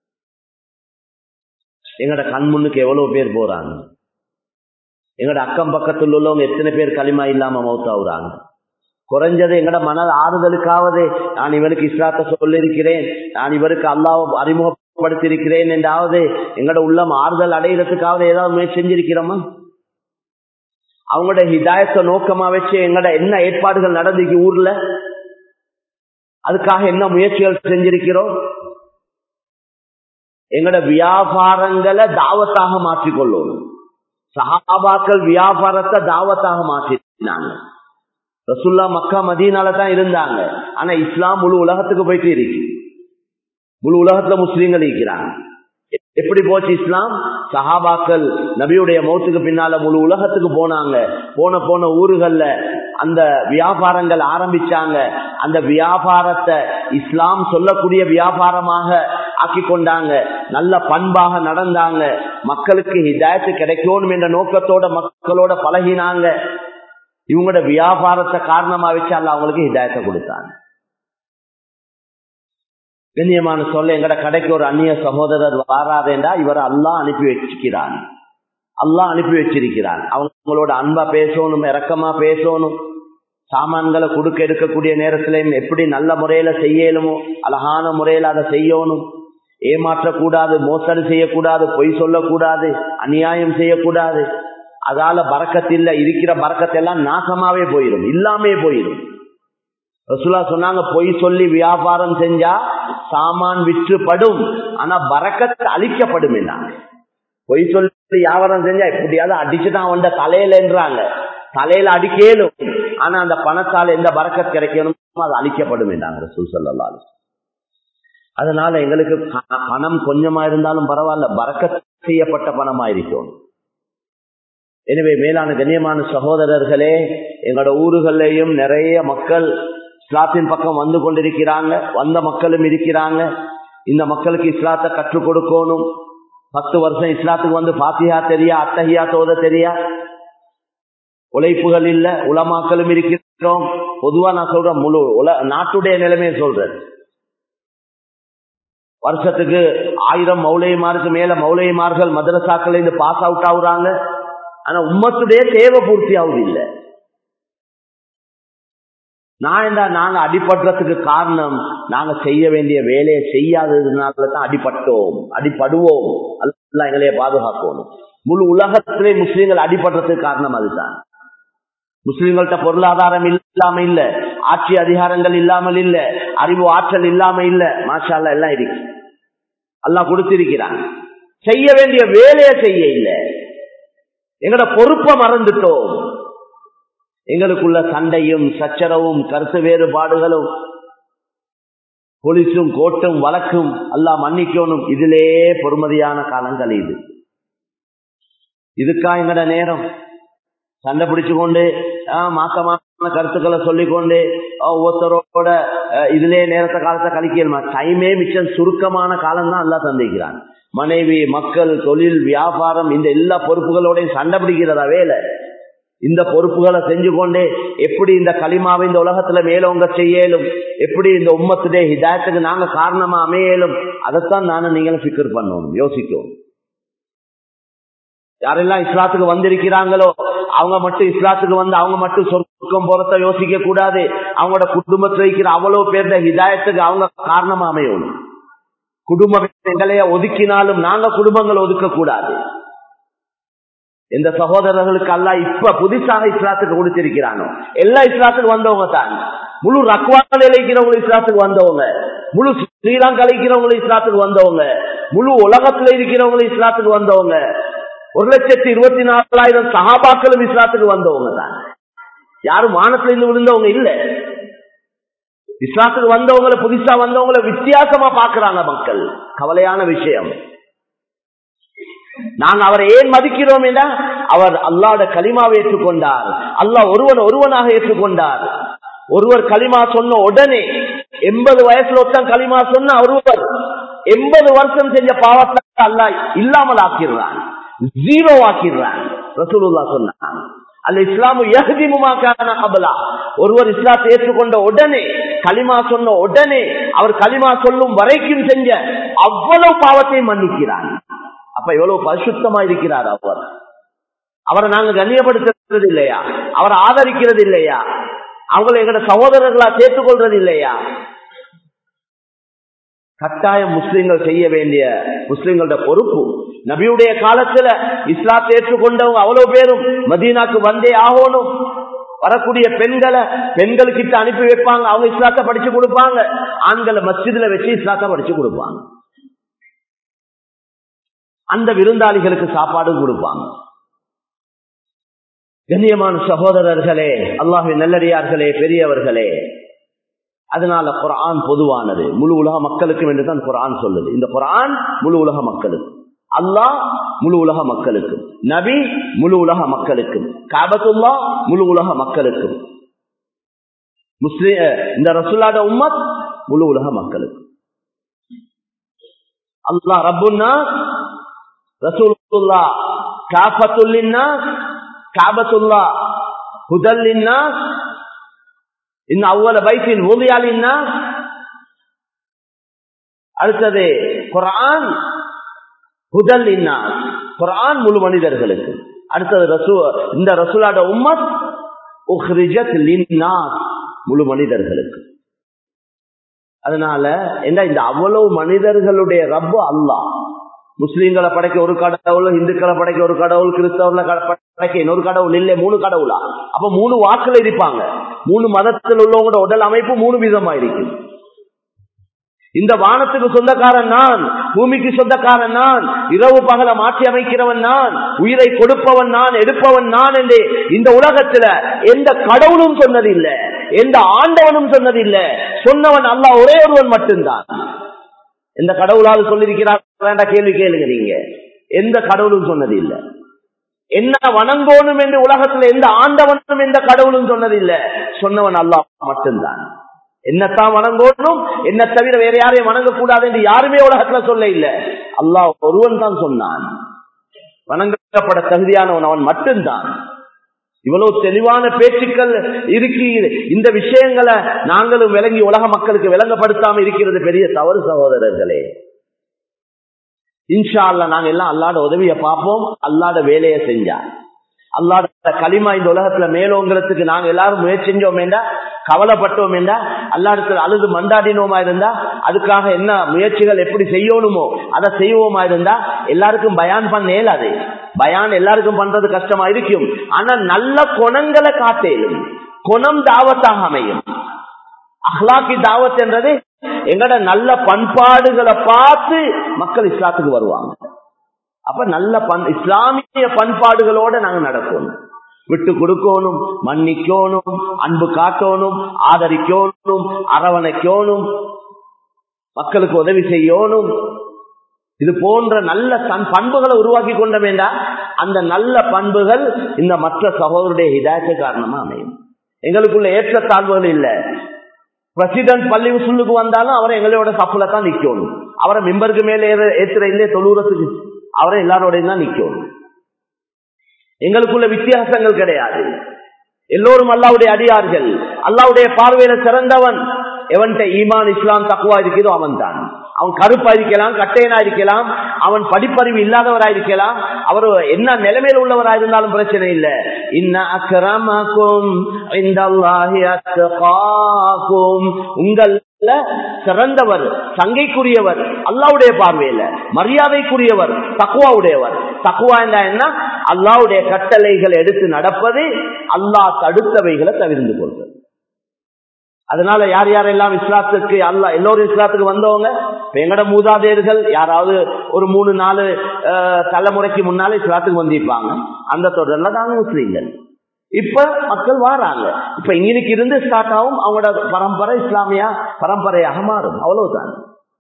Speaker 1: எங்கட கண் முன்னுக்கு எவ்வளவு பேர் போறாங்க எங்கட அக்கம் பக்கத்தில் உள்ளவங்க எத்தனை பேர் களிமா இல்லாம மௌத்தாவுறாங்க குறைஞ்சது எங்கட மன ஆறுதலுக்காவது நான் இவருக்கு இஸ்லாத்தை சொல்லியிருக்கிறேன் நான் இவருக்கு அல்லாவை அறிமுகப்படுத்தியிருக்கிறேன் என்றாவது எங்கட உள்ளம் ஆறுதல் அடையிறதுக்காவது ஏதாவது முயற்சி செஞ்சிருக்கிறோமா அவங்களோட ஹிதாயத்தை நோக்கமா வச்சு எங்கட என்ன ஏற்பாடுகள் நடந்துக்கு ஊர்ல அதுக்காக என்ன முயற்சிகள் செஞ்சிருக்கிறோம் எங்கட வியாபாரங்களை தாவத்தாக மாற்றிக்கொள்ளணும் சஹாபாக்கள் வியாபாரத்தை தாவத்தாக மாற்றினாங்க ரசுல்லா மக்கா மதியனால தான் இருந்தாங்க ஆனா இஸ்லாம் முழு உலகத்துக்கு போயிட்டு இருக்கு முழு உலகத்துல முஸ்லீம்கள் இருக்கிறாங்க எப்படி போச்சு இஸ்லாம் சஹாபாக்கள் நபியுடைய மௌத்துக்கு பின்னால முழு உலகத்துக்கு போனாங்க போன போன ஊர்கள்ல அந்த வியாபாரங்கள் ஆரம்பிச்சாங்க அந்த வியாபாரத்தை இஸ்லாம் சொல்லக்கூடிய வியாபாரமாக ஆக்கி கொண்டாங்க நல்ல பண்பாக நடந்தாங்க மக்களுக்கு ஹிதாயத்து கிடைக்கணும் என்ற நோக்கத்தோட மக்களோட பழகினாங்க இவங்களோட வியாபாரத்தை காரணமா வச்சு அல்ல அவங்களுக்கு ஹிதாயத்தை கொடுத்தாங்க கண்ணியமான சொல்ல எங்கட கடைக்கு ஒரு அந்நிய சகோதரர் வாராதேண்டா இவரை அல்லா அனுப்பி வச்சுக்கிறான் அல்லா அனுப்பி வச்சிருக்கிறான் அவங்களோட அன்பா பேசணும் இறக்கமா பேசணும் சாமான்களை கொடுக்க எடுக்கக்கூடிய நேரத்திலையும் எப்படி நல்ல முறையில செய்யலுமோ அழகான முறையில அதை செய்யணும் ஏமாற்றக்கூடாது மோசடி செய்யக்கூடாது பொய் சொல்லக்கூடாது அநியாயம் செய்யக்கூடாது அதால பறக்கத்தில்ல இருக்கிற பறக்கத்தெல்லாம் நாசமாவே போயிடும் இல்லாமே போயிடும் ரசுல்லா சொன்னாங்க பொய் சொல்லி வியாபாரம் செஞ்சா சாமான் விற்றுப்படும் ஆனா பறக்கத்து அழிக்கப்படும் பொய் சொல்லி வியாபாரம் செஞ்சா எப்படியாவது அடிச்சுதான் வந்த தலையிலன்றாங்க தலையில அடிக்கலும் ஆனா அந்த பணத்தால் எந்த பறக்கத் கிடைக்கணும் அது அழிக்கப்படும் என்றாங்க ரசூல் சொல்லலாம் அதனால எங்களுக்கு பணம் கொஞ்சமா இருந்தாலும் பரவாயில்ல பறக்க செய்யப்பட்ட பணமா இருக்கும் எனவே மேலான கண்ணியமான சகோதரர்களே எங்களோட ஊர்களையும் நிறைய மக்கள் இஸ்லாத்தின் பக்கம் வந்து கொண்டிருக்கிறாங்க வந்த மக்களும் இருக்கிறாங்க இந்த மக்களுக்கு இஸ்லாத்தை கற்றுக் கொடுக்கணும் பத்து வருஷம் இஸ்லாத்துக்கு வந்து பாத்தியா தெரியா அத்தகையா தோத தெரியா உழைப்புகள் இல்ல உலமாக்களும் இருக்கிறோம் பொதுவா நான் சொல்றேன் முழு உல நாட்டுடைய நிலைமையை சொல்றேன் வருஷத்துக்கு ஆயிரம் மௌலைமாருக்கு மேல மௌலைமார்கள் மதரசாக்கள் இருந்து பாஸ் அவுட் ஆகுறாங்க ஆனா உம்மத்துடைய தேவை பூர்த்தி ஆகுது இல்லை நான் என்ன நாங்க அடிபடுறதுக்கு காரணம் நாங்க செய்ய வேண்டிய வேலையை செய்யாததுனால தான் அடிபட்டோம் அடிபடுவோம் அல்ல எங்களைய பாதுகாக்கணும் முழு உலகத்திலே முஸ்லீம்கள் அடிபடுறதுக்கு காரணம் அதுதான் முஸ்லீம்கள்ட்ட பொருளாதாரம் இல்லாம இல்ல ஆட்சி அதிகாரங்கள் இல்லாமல் இல்ல அறிவு ஆற்றல் இல்லாம இல்ல மாஷால எல்லாம் இருக்கு எல்லாம் கொடுத்திருக்கிறான் செய்ய வேண்டிய வேலையை செய்ய இல்லை எங்கட பொறுப்பை மறந்துட்டோம் எங்களுக்குள்ள சண்டையும் சச்சரவும் கருத்து வேறுபாடுகளும் போலீஸும் கோட்டும் வழக்கும் எல்லாம் மன்னிக்கணும் இதிலே பொறுமதியான காலம் கழியுது இதுக்கா எங்கட நேரம் சண்டை பிடிச்சு கொண்டு மாசமான கருத்துக்களை சொல்லிக்கொண்டு ஒவ்வொருத்தரோட இதுலயே நேரத்தை காலத்தை கழிக்கணுமா டைமே மிச்சம் சுருக்கமான காலம் தான் எல்லாம் தந்திக்கிறான் மனைவி மக்கள் தொழில் வியாபாரம் இந்த எல்லா பொறுப்புகளோடையும் சண்டை பிடிக்கிறதா வேலை இந்த பொறுப்புகளை செஞ்சு கொண்டே எப்படி இந்த களிமாவை இந்த உலகத்துல மேலோங்க செய்யலும் எப்படி இந்த உம்மத்துடைய ஹிதாயத்துக்கு நாங்க காரணமா அமையலும் அதைத்தான் நானும் நீங்களும் ஃபிக்கர் பண்ணணும் யோசிக்கணும் யாரெல்லாம் இஸ்லாத்துக்கு வந்திருக்கிறாங்களோ அவங்க மட்டும் இஸ்லாத்துக்கு வந்து அவங்க மட்டும் சொர்க்கம் போறத யோசிக்க கூடாது அவங்களோட குடும்பத்தில் இருக்கிற அவ்வளவு பேர்த ஹிதாயத்துக்கு அவங்க காரணமா அமையணும் குடும்ப எங்களைய ஒதுக்கினாலும் நாங்க குடும்பங்கள் ஒதுக்க கூடாது எந்த சகோதரர்களுக்கு அல்ல இப்ப புதுசாக இஸ்லாத்துக்கு கொடுத்திருக்கிறானோ எல்லா இஸ்லாத்துக்கு வந்தவங்க தான் முழு ரக்வானில் இருக்கிறவங்க இஸ்லாத்துக்கு வந்தவங்க முழு ஸ்ரீலங்கா இருக்கிறவங்க இஸ்லாத்துக்கு வந்தவங்க முழு உலகத்துல இருக்கிறவங்க இஸ்லாத்துக்கு வந்தவங்க ஒரு லட்சத்தி இருபத்தி நாலாயிரம் சகாபாக்களும் இஸ்லாத்துக்கு வந்தவங்க தான் யாரும் வானத்துல இருந்து விழுந்தவங்க இல்ல இஸ்லாத்துக்கு வந்தவங்களை புதுசா வந்தவங்களை வித்தியாசமா பாக்குறாங்க மக்கள் கவலையான விஷயம் நாங்க அவரை ஏன் மதிக்கிறோம் என்றா அவர் அல்லாட களிமாவை ஏற்றுக்கொண்டார் அல்லாஹ் ஒருவன் ஒருவனாக ஏற்றுக்கொண்டார் ஒருவர் களிமா சொன்ன உடனே எண்பது வயசுல ஒருத்தன் களிமா சொன்ன ஒருவர் எண்பது வருஷம் செஞ்ச பாவத்தை அல்லா இல்லாமல் ஆக்கிடுறான் ஜீரோ ஆக்கிடுறான் ரசூலுல்லா சொன்னான் அல்ல இஸ்லாமு யஹதிமுமாக்கான கபலா ஒருவர் இஸ்லாத்தை ஏற்றுக்கொண்ட உடனே களிமா சொன்ன உடனே அவர் களிமா சொல்லும் வரைக்கும் செஞ்ச அவ்வளவு பாவத்தை மன்னிக்கிறான் அப்ப எவ்வளவு பரிசுத்தமா இருக்கிறார் அவர் அவரை நாங்க கண்ணியப்படுத்துறது இல்லையா அவரை ஆதரிக்கிறது இல்லையா அவங்களை எங்கட சகோதரர்களா சேர்த்துக் கொள்றது இல்லையா கட்டாயம் முஸ்லிம்கள் செய்ய வேண்டிய முஸ்லிம்களோட பொறுப்பு நபியுடைய காலத்துல இஸ்லாத்தை ஏற்றுக்கொண்டவங்க அவ்வளவு பேரும் மதீனாக்கு வந்தே ஆகணும் வரக்கூடிய பெண்களை பெண்களுக்கிட்ட அனுப்பி வைப்பாங்க அவங்க இஸ்லாத்தை படிச்சு கொடுப்பாங்க ஆண்களை மஸ்ஜிதுல வச்சு இஸ்லாத்தை படிச்சு கொடுப்பாங்க அந்த விருந்தாளிகளுக்கு சாப்பாடு கொடுப்பாங்க கண்ணியமான சகோதரர்களே அல்லாஹின் நல்லடியார்களே பெரியவர்களே அதனால குரான் பொதுவானது முழு உலக மக்களுக்கும் என்று தான் குரான் சொல்லுது இந்த குரான் முழு உலக மக்களுக்கு அல்லாஹ் முழு உலக மக்களுக்கு நபி முழு உலக மக்களுக்கு காபத்துல்லா முழு உலக மக்களுக்கு முஸ்லிம் இந்த ரசுல்லாட உம்மத் முழு உலக மக்களுக்கு அல்லாஹ் ரப்புன்னா ரசூலுல்லா காபத்துல்லின்னா காபத்துல்லா ஹுதல்லின்னா இன்னும் அவ்வளவு பைத்தின் ஊதியாலின்னா அடுத்தது குரான் ஹுதல் இன்னா குரான் முழு மனிதர்களுக்கு அடுத்தது ரசூ இந்த ரசூலாட உம்மத் உஹ்ரிஜத் லின்னாஸ் முழு மனிதர்களுக்கு அதனால என்ன இந்த அவ்வளவு மனிதர்களுடைய ரப்பு அல்லாஹ் முஸ்லீம்களை படைக்க ஒரு கடவுள் இந்துக்களை படைக்க ஒரு கடவுள் கிறிஸ்தவர்களை படைக்க இன்னொரு கடவுள் இல்லை மூணு கடவுளா அப்ப மூணு வாக்குல இருப்பாங்க மூணு மதத்தில் உள்ளவங்களோட உடல் அமைப்பு மூணு விதமா இருக்கு இந்த வானத்துக்கு சொந்தக்காரன் நான் பூமிக்கு சொந்தக்காரன் நான் இரவு பகல மாற்றி அமைக்கிறவன் நான் உயிரை கொடுப்பவன் நான் எடுப்பவன் நான் என்று இந்த உலகத்துல எந்த கடவுளும் சொன்னதில்லை எந்த ஆண்டவனும் சொன்னதில்லை சொன்னவன் அல்ல ஒரே ஒருவன் மட்டும்தான் எந்த கடவுளாவது சொல்லியிருக்கிறார் வேண்டாம் கேள்வி கேளுங்க நீங்க எந்த கடவுளும் சொன்னது இல்ல என்ன வணங்கோணும் என்று உலகத்துல எந்த ஆண்டவனும் எந்த கடவுளும் சொன்னதில்லை சொன்னவன் அல்லாஹ் மட்டும்தான் என்னத்தான் வணங்கோணும் என்ன தவிர வேற யாரையும் வணங்கக்கூடாது என்று யாருமே உலகத்துல சொல்ல இல்ல அல்லாஹ் ஒருவன் தான் சொன்னான் வணங்கப்பட தகுதியானவன் அவன் மட்டும்தான் இவ்வளவு தெளிவான பேச்சுக்கள் இருக்கு இந்த விஷயங்களை நாங்களும் விளங்கி உலக மக்களுக்கு விளங்கப்படுத்தாம இருக்கிறது பெரிய தவறு சகோதரர்களே இன்ஷா அல்லா நாங்க எல்லாம் அல்லாட உதவிய பார்ப்போம் அல்லாட வேலையை செஞ்சா அல்லாட களிமா இந்த உலகத்துல மேலோங்கிறதுக்கு நாங்க எல்லாரும் முயற்சி செஞ்சோம் வேண்டா கவலைப்பட்டோம் என்றா அல்லாடத்துல அழுது மண்டாடினோமா இருந்தா அதுக்காக என்ன முயற்சிகள் எப்படி செய்யணுமோ அதை செய்வோமா இருந்தா எல்லாருக்கும் பயான் பண்ண இயலாது பயான் எல்லாருக்கும் பண்றது கஷ்டமா இருக்கும் ஆனா நல்ல குணங்களை காட்டேலும் குணம் தாவத்தாக அமையும் அஹ்லாக்கி தாவத் என்றது எங்கட நல்ல பண்பாடுகளை பார்த்து மக்கள் இஸ்லாத்துக்கு வருவாங்க அப்ப நல்ல பண் இஸ்லாமிய பண்பாடுகளோட நாங்க நடக்கணும் விட்டு கொடுக்கணும் மன்னிக்கணும் அன்பு காட்டணும் ஆதரிக்கணும் அரவணைக்கணும் மக்களுக்கு உதவி செய்யணும் இது போன்ற நல்ல தன் பண்புகளை உருவாக்கி கொண்ட வேண்டாம் அந்த நல்ல பண்புகள் இந்த மற்ற சகோதரருடைய ஹிதாயத்து காரணமா அமையும் எங்களுக்குள்ள ஏற்றத்தாழ்வுகள் இல்லை பிரசிடன்ட் பள்ளி சொல்லுக்கு வந்தாலும் அவரை எங்களோட சப்புல தான் நிக்கணும் அவரை மெம்பருக்கு மேல ஏற- ஏத்துற இல்லையே தொழுறதுக்கு அவரை எல்லாரோடையும் தான் நிக்கணும் எங்களுக்குள்ள வித்தியாசங்கள் கிடையாது எல்லோரும் அல்லாவுடைய அடியார்கள் அல்லாவுடைய பார்வையில சிறந்தவன் எவன்கிட்ட ஈமான் இஸ்லாம் தக்குவா இருக்கிறதோ அவன் தான் அவன் கருப்பா இருக்கலாம் கட்டையனா இருக்கலாம் அவன் படிப்பறிவு இல்லாதவரா இருக்கலாம் அவர் என்ன நிலைமையில உள்ளவரா இருந்தாலும் பிரச்சனை இல்லை இன்ன அக்கிரமக்கும் இந்தல்லாஹி அத்தகாக்கும் உங்கள் சிறந்தவர் சங்கைக்குரியவர் அல்லாவுடைய பார்வையில மரியாதைக்குரியவர் தக்குவாவுடையவர் தக்குவா என்ன அல்லாவுடைய கட்டளைகளை எடுத்து நடப்பது அல்லாஹ் தடுத்தவைகளை தவிர்ந்து கொள்வது அதனால யார் யாரெல்லாம் இஸ்லாத்துக்கு அல்லா எல்லோரும் இஸ்லாத்துக்கு வந்தவங்க இப்ப எங்கட மூதாதையர்கள் யாராவது ஒரு மூணு நாலு அஹ், தலைமுறைக்கு முன்னால இஸ்லாத்துக்கு வந்திருப்பாங்க அந்த தொடர்ல தாங்க முஸ்லீம்கள் இப்ப மக்கள் வாராங்க இப்ப இங்கிருக்கு இருந்து ஸ்டார்ட் ஆகும் அவங்களோட பரம்பரை இஸ்லாமியா பரம்பரையாக மாறும் அவ்வளவுதான்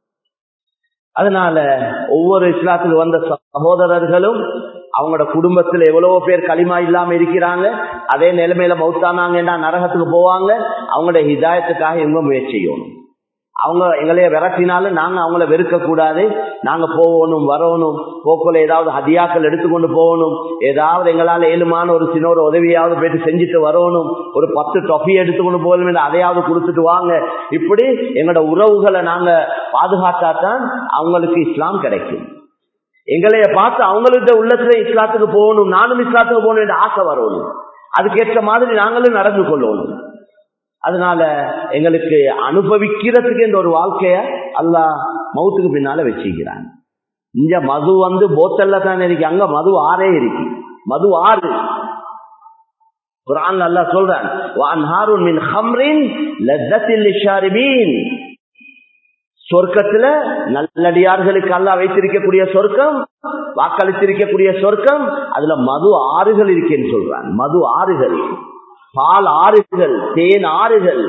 Speaker 1: அதனால ஒவ்வொரு இஸ்லாத்துக்கு வந்த சகோதரர்களும் அவங்களோட குடும்பத்துல எவ்வளவோ பேர் களிமா இல்லாம இருக்கிறாங்க அதே நிலைமையில மௌத்தானாங்கன்னா நரகத்துக்கு போவாங்க அவங்களோட ஹிதாயத்துக்காக இவங்க முயற்சி செய்யணும் அவங்க எங்களைய விரட்டினாலும் நாங்க அவங்கள வெறுக்க கூடாது நாங்க போகணும் வரணும் போக்குல ஏதாவது ஹதியாக்கள் எடுத்துக்கொண்டு போகணும் ஏதாவது எங்களால ஏழுமான ஒரு சின்ன ஒரு உதவியாவது போயிட்டு செஞ்சுட்டு வரணும் ஒரு பத்து டொஃபி எடுத்துக்கொண்டு போகணும் அதையாவது கொடுத்துட்டு வாங்க இப்படி எங்களோட உறவுகளை நாங்க பாதுகாத்தாதான் அவங்களுக்கு இஸ்லாம் கிடைக்கும் எங்களைய பார்த்து அவங்களுக்கு உள்ளத்துல இஸ்லாத்துக்கு போகணும் நானும் இஸ்லாத்துக்கு போகணும் என்ற ஆசை வரணும் அதுக்கேற்ற மாதிரி நாங்களும் நடந்து கொள்ளணும் அதனால எங்களுக்கு அனுபவிக்கிறதுக்கு இந்த ஒரு வாழ்க்கைய அல்லாஹ் மவுத்துக்கு பின்னால வச்சுக்கிறான் இங்க மது வந்து போத்தல்ல தானே இருக்கு அங்க மது ஆறே இருக்கு மது ஆறு குரான் அல்லாஹ் சொல்றான் வான்ஹாருன் மின் ஹம்ரின் லத்தத்தில் லிஷாரிபீன் சொர்க்கத்துல நல்லடியார்களுக்கு அல்லா வைத்திருக்கக்கூடிய சொர்க்கம் வாக்களித்திருக்கக்கூடிய சொர்க்கம் அதுல மது ஆறுகள் இருக்கேன்னு சொல்றான் மது ஆறுகள் பால் ஆறுகள் தேன் ஆறுகள்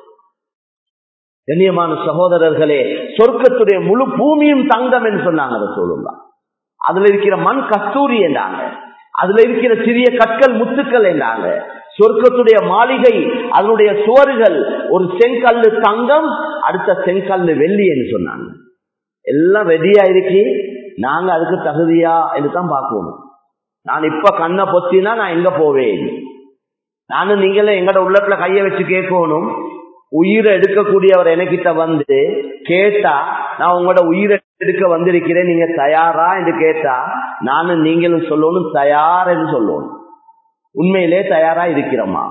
Speaker 1: கண்ணியமான சகோதரர்களே சொர்க்கத்துடைய முழு பூமியும் தங்கம் என்று சொன்னாங்க அதை சொல்லுங்க அதுல இருக்கிற மண் கஸ்தூரி என்றாங்க அதுல இருக்கிற சிறிய கற்கள் முத்துக்கள் என்றாங்க சொர்க்கத்துடைய மாளிகை அதனுடைய சுவர்கள் ஒரு செங்கல்லு தங்கம் அடுத்த செங்கல்லு வெள்ளி என்று சொன்னாங்க எல்லாம் ரெடியா இருக்கு நாங்க அதுக்கு தகுதியா என்று தான் பார்க்கணும் நான் இப்ப கண்ணை பொத்தினா நான் எங்க போவேன் நானும் நீங்களே எங்கட உள்ளத்துல கைய வச்சு கேட்கணும் உயிரை எடுக்கக்கூடியவர் எனக்கிட்ட வந்து கேட்டா நான் உங்களோட உயிரை எடுக்க வந்திருக்கிறேன் நீங்க தயாரா என்று கேட்டா நானும் நீங்களும் சொல்லணும் தயார் என்று சொல்லணும் உண்மையிலே தயாரா இருக்கிறோமா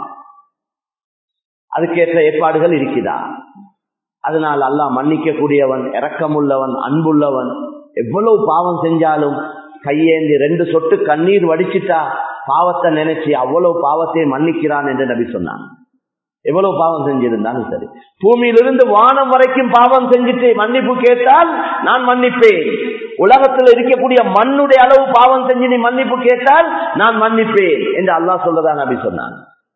Speaker 1: அதுக்கேற்ற ஏற்பாடுகள் இருக்குதா அதனால் அல்லாஹ் மன்னிக்க கூடியவன் இரக்கமுள்ளவன் அன்புள்ளவன் எவ்வளவு பாவம் செஞ்சாலும் கையேந்தி ரெண்டு சொட்டு கண்ணீர் வடிச்சிட்டா பாவத்தை நினைச்சு அவ்வளவு பாவத்தை மன்னிக்கிறான் என்று நபி சொன்னான் எவ்வளவு பாவம் செஞ்சிருந்தாலும் சரி பூமியிலிருந்து வானம் வரைக்கும் பாவம் செஞ்சுட்டு மன்னிப்பு கேட்டால் நான் மன்னிப்பேன் உலகத்தில் இருக்கக்கூடிய மண்ணுடைய அளவு பாவம் செஞ்சு நீ மன்னிப்பு கேட்டால் நான் மன்னிப்பேன் என்று அல்லாஹ் சொல்லதா நபி சொன்னான்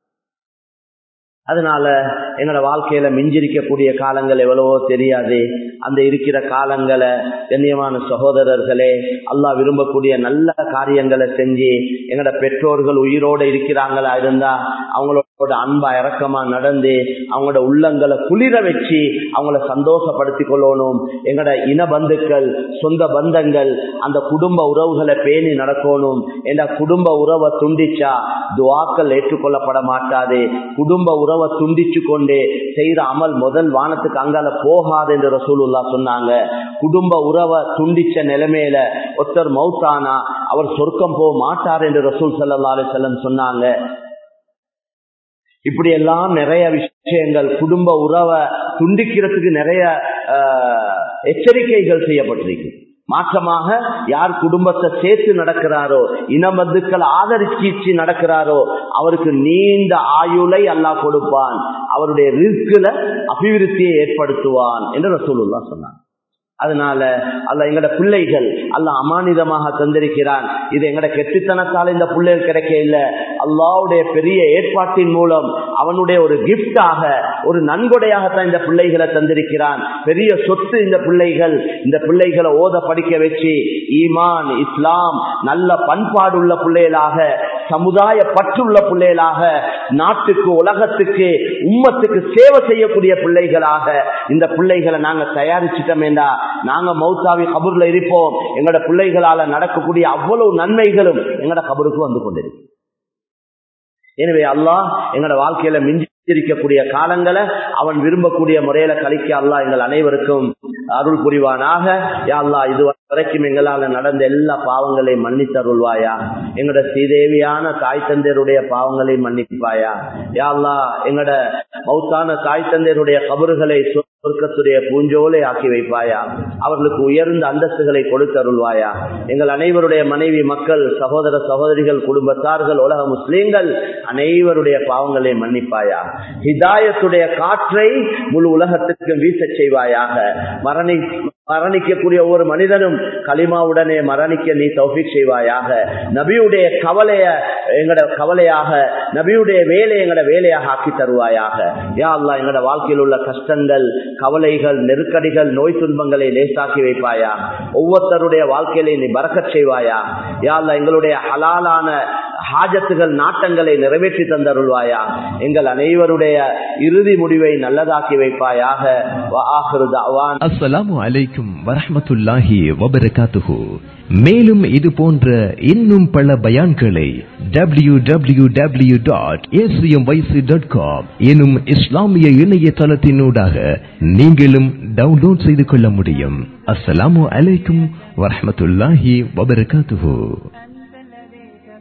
Speaker 1: அதனால எங்களோட வாழ்க்கையில மிஞ்சிருக்கக்கூடிய காலங்கள் எவ்வளவோ தெரியாது அந்த இருக்கிற காலங்களை கண்ணியமான சகோதரர்களே அல்லாஹ் விரும்பக்கூடிய நல்ல காரியங்களை செஞ்சு எங்களோட பெற்றோர்கள் உயிரோட இருக்கிறாங்களா இருந்தா அவங்களோட அன்பா இறக்கமா நடந்து அவங்களோட உள்ளங்களை குளிர வச்சு அவங்கள சந்தோஷப்படுத்திக் கொள்ளணும் எங்களோட இன பந்துக்கள் சொந்த பந்தங்கள் அந்த குடும்ப உறவுகளை பேணி நடக்கணும் என்ற குடும்ப உறவை துண்டிச்சா துவாக்கள் ஏற்றுக்கொள்ளப்பட மாட்டாது குடும்ப உறவை துண்டிச்சு கொண்டு செய்த அமல் முதல் வானத்துக்கு அங்கால போகாது என்று ரசூலுல்லா சொன்னாங்க குடும்ப உறவை துண்டிச்ச நிலைமையில ஒருத்தர் மௌத்தானா அவர் சொர்க்கம் போக மாட்டார் என்று ரசூல் சல்லா அலிசல்லம் சொன்னாங்க இப்படி எல்லாம் நிறைய விஷயங்கள் குடும்ப உறவை துண்டிக்கிறதுக்கு நிறைய எச்சரிக்கைகள் செய்யப்பட்டிருக்கு மாற்றமாக யார் குடும்பத்தை சேர்த்து நடக்கிறாரோ இனபந்துக்கள் ஆதரிச்சு நடக்கிறாரோ அவருக்கு நீண்ட ஆயுளை அல்லாஹ் கொடுப்பான் அவருடைய ரிஸ்குல அபிவிருத்தியை ஏற்படுத்துவான் என்று ரசூலுல்லா சொன்னான் அதனால அல்ல எங்கட பிள்ளைகள் அல்ல அமானிதமாக தந்திருக்கிறான் இது எங்கட கெட்டித்தனத்தால் இந்த பிள்ளைகள் கிடைக்க இல்ல அல்லாவுடைய பெரிய ஏற்பாட்டின் மூலம் அவனுடைய ஒரு கிஃப்டாக ஒரு நன்கொடையாகத்தான் இந்த பிள்ளைகளை தந்திருக்கிறான் பெரிய சொத்து இந்த பிள்ளைகள் இந்த பிள்ளைகளை ஓத படிக்க வச்சு ஈமான் இஸ்லாம் நல்ல பண்பாடு உள்ள பிள்ளைகளாக சமுதாய பற்றுள்ள பிள்ளைகளாக நாட்டுக்கு உலகத்துக்கு உம்மத்துக்கு சேவை செய்யக்கூடிய பிள்ளைகளாக இந்த பிள்ளைகளை நாங்க தயாரிச்சிட்டோமேண்டா நாங்க மௌத்தாவி கபூர்ல இருப்போம் எங்களோட பிள்ளைகளால நடக்கக்கூடிய அவ்வளவு நன்மைகளும் எங்களோட கபருக்கு வந்து கொண்டிருக்கு எனவே அல்லாஹ் எங்களோட வாழ்க்கையில மிஞ்சி இருக்கக்கூடிய காலங்களை அவன் விரும்பக்கூடிய முறையில கழிக்க அல்லா எங்கள் அனைவருக்கும் அருள் புரிவானாக யா அல்லா இது வரைக்கும் எங்களால நடந்த எல்லா பாவங்களையும் மன்னித்தருள்வாயா எங்களோட ஸ்ரீதேவியான தாய் தந்தையருடைய பாவங்களையும் மன்னிப்பாயா யா அல்லா எங்களோட மௌத்தான தாய் தந்தையருடைய கபறுகளை சொர்க்கத்துடைய பூஞ்சோலை ஆக்கி வைப்பாயா அவர்களுக்கு உயர்ந்த அந்தஸ்துகளை கொடுத்தருள்வாயா எங்கள் அனைவருடைய மனைவி மக்கள் சகோதர சகோதரிகள் குடும்பத்தார்கள் உலக முஸ்லீம்கள் அனைவருடைய பாவங்களை மன்னிப்பாயா ஹிதாயத்துடைய காற்றை முழு உலகத்துக்கு வீச செய்வாயாக மரணி மரணிக்கக்கூடிய ஒவ்வொரு மனிதனும் களிமாவுடனே மரணிக்க நீ தௌஃபிக் செய்வாயாக நபியுடைய கவலைய எங்கட கவலையாக நபியுடைய வேலை எங்கட வேலையாக ஆக்கி தருவாயாக யா அல்லா எங்கட வாழ்க்கையில் உள்ள கஷ்டங்கள் கவலைகள் நெருக்கடிகள் நோய் துன்பங்களை லேசாக்கி வைப்பாயா ஒவ்வொருத்தருடைய வாழ்க்கையில நீ பறக்கச் செய்வாயா யா அல்லா எங்களுடைய ஹலாலான ஹாஜத்துகள் நாட்டங்களை நிறைவேற்றி தந்தருள்வாயா எங்கள் அனைவருடைய இறுதி முடிவை நல்லதாக்கி வைப்பாயாக
Speaker 2: அஸ்ஸலாமு அலைக்கும் வரஹமத்துல்லாஹி வபரகாத்துஹு மேலும் இது போன்ற இன்னும் பல பயான்களை W W W dot dot com எனும் இஸ்லாமிய இணையதளத்தினூடாக நீங்களும் டவுன்லோட் செய்து கொள்ள முடியும் அஸ்ஸலாமு அலைக்கும் வரஹமத்துல்லாஹி வபரகாத்துஹு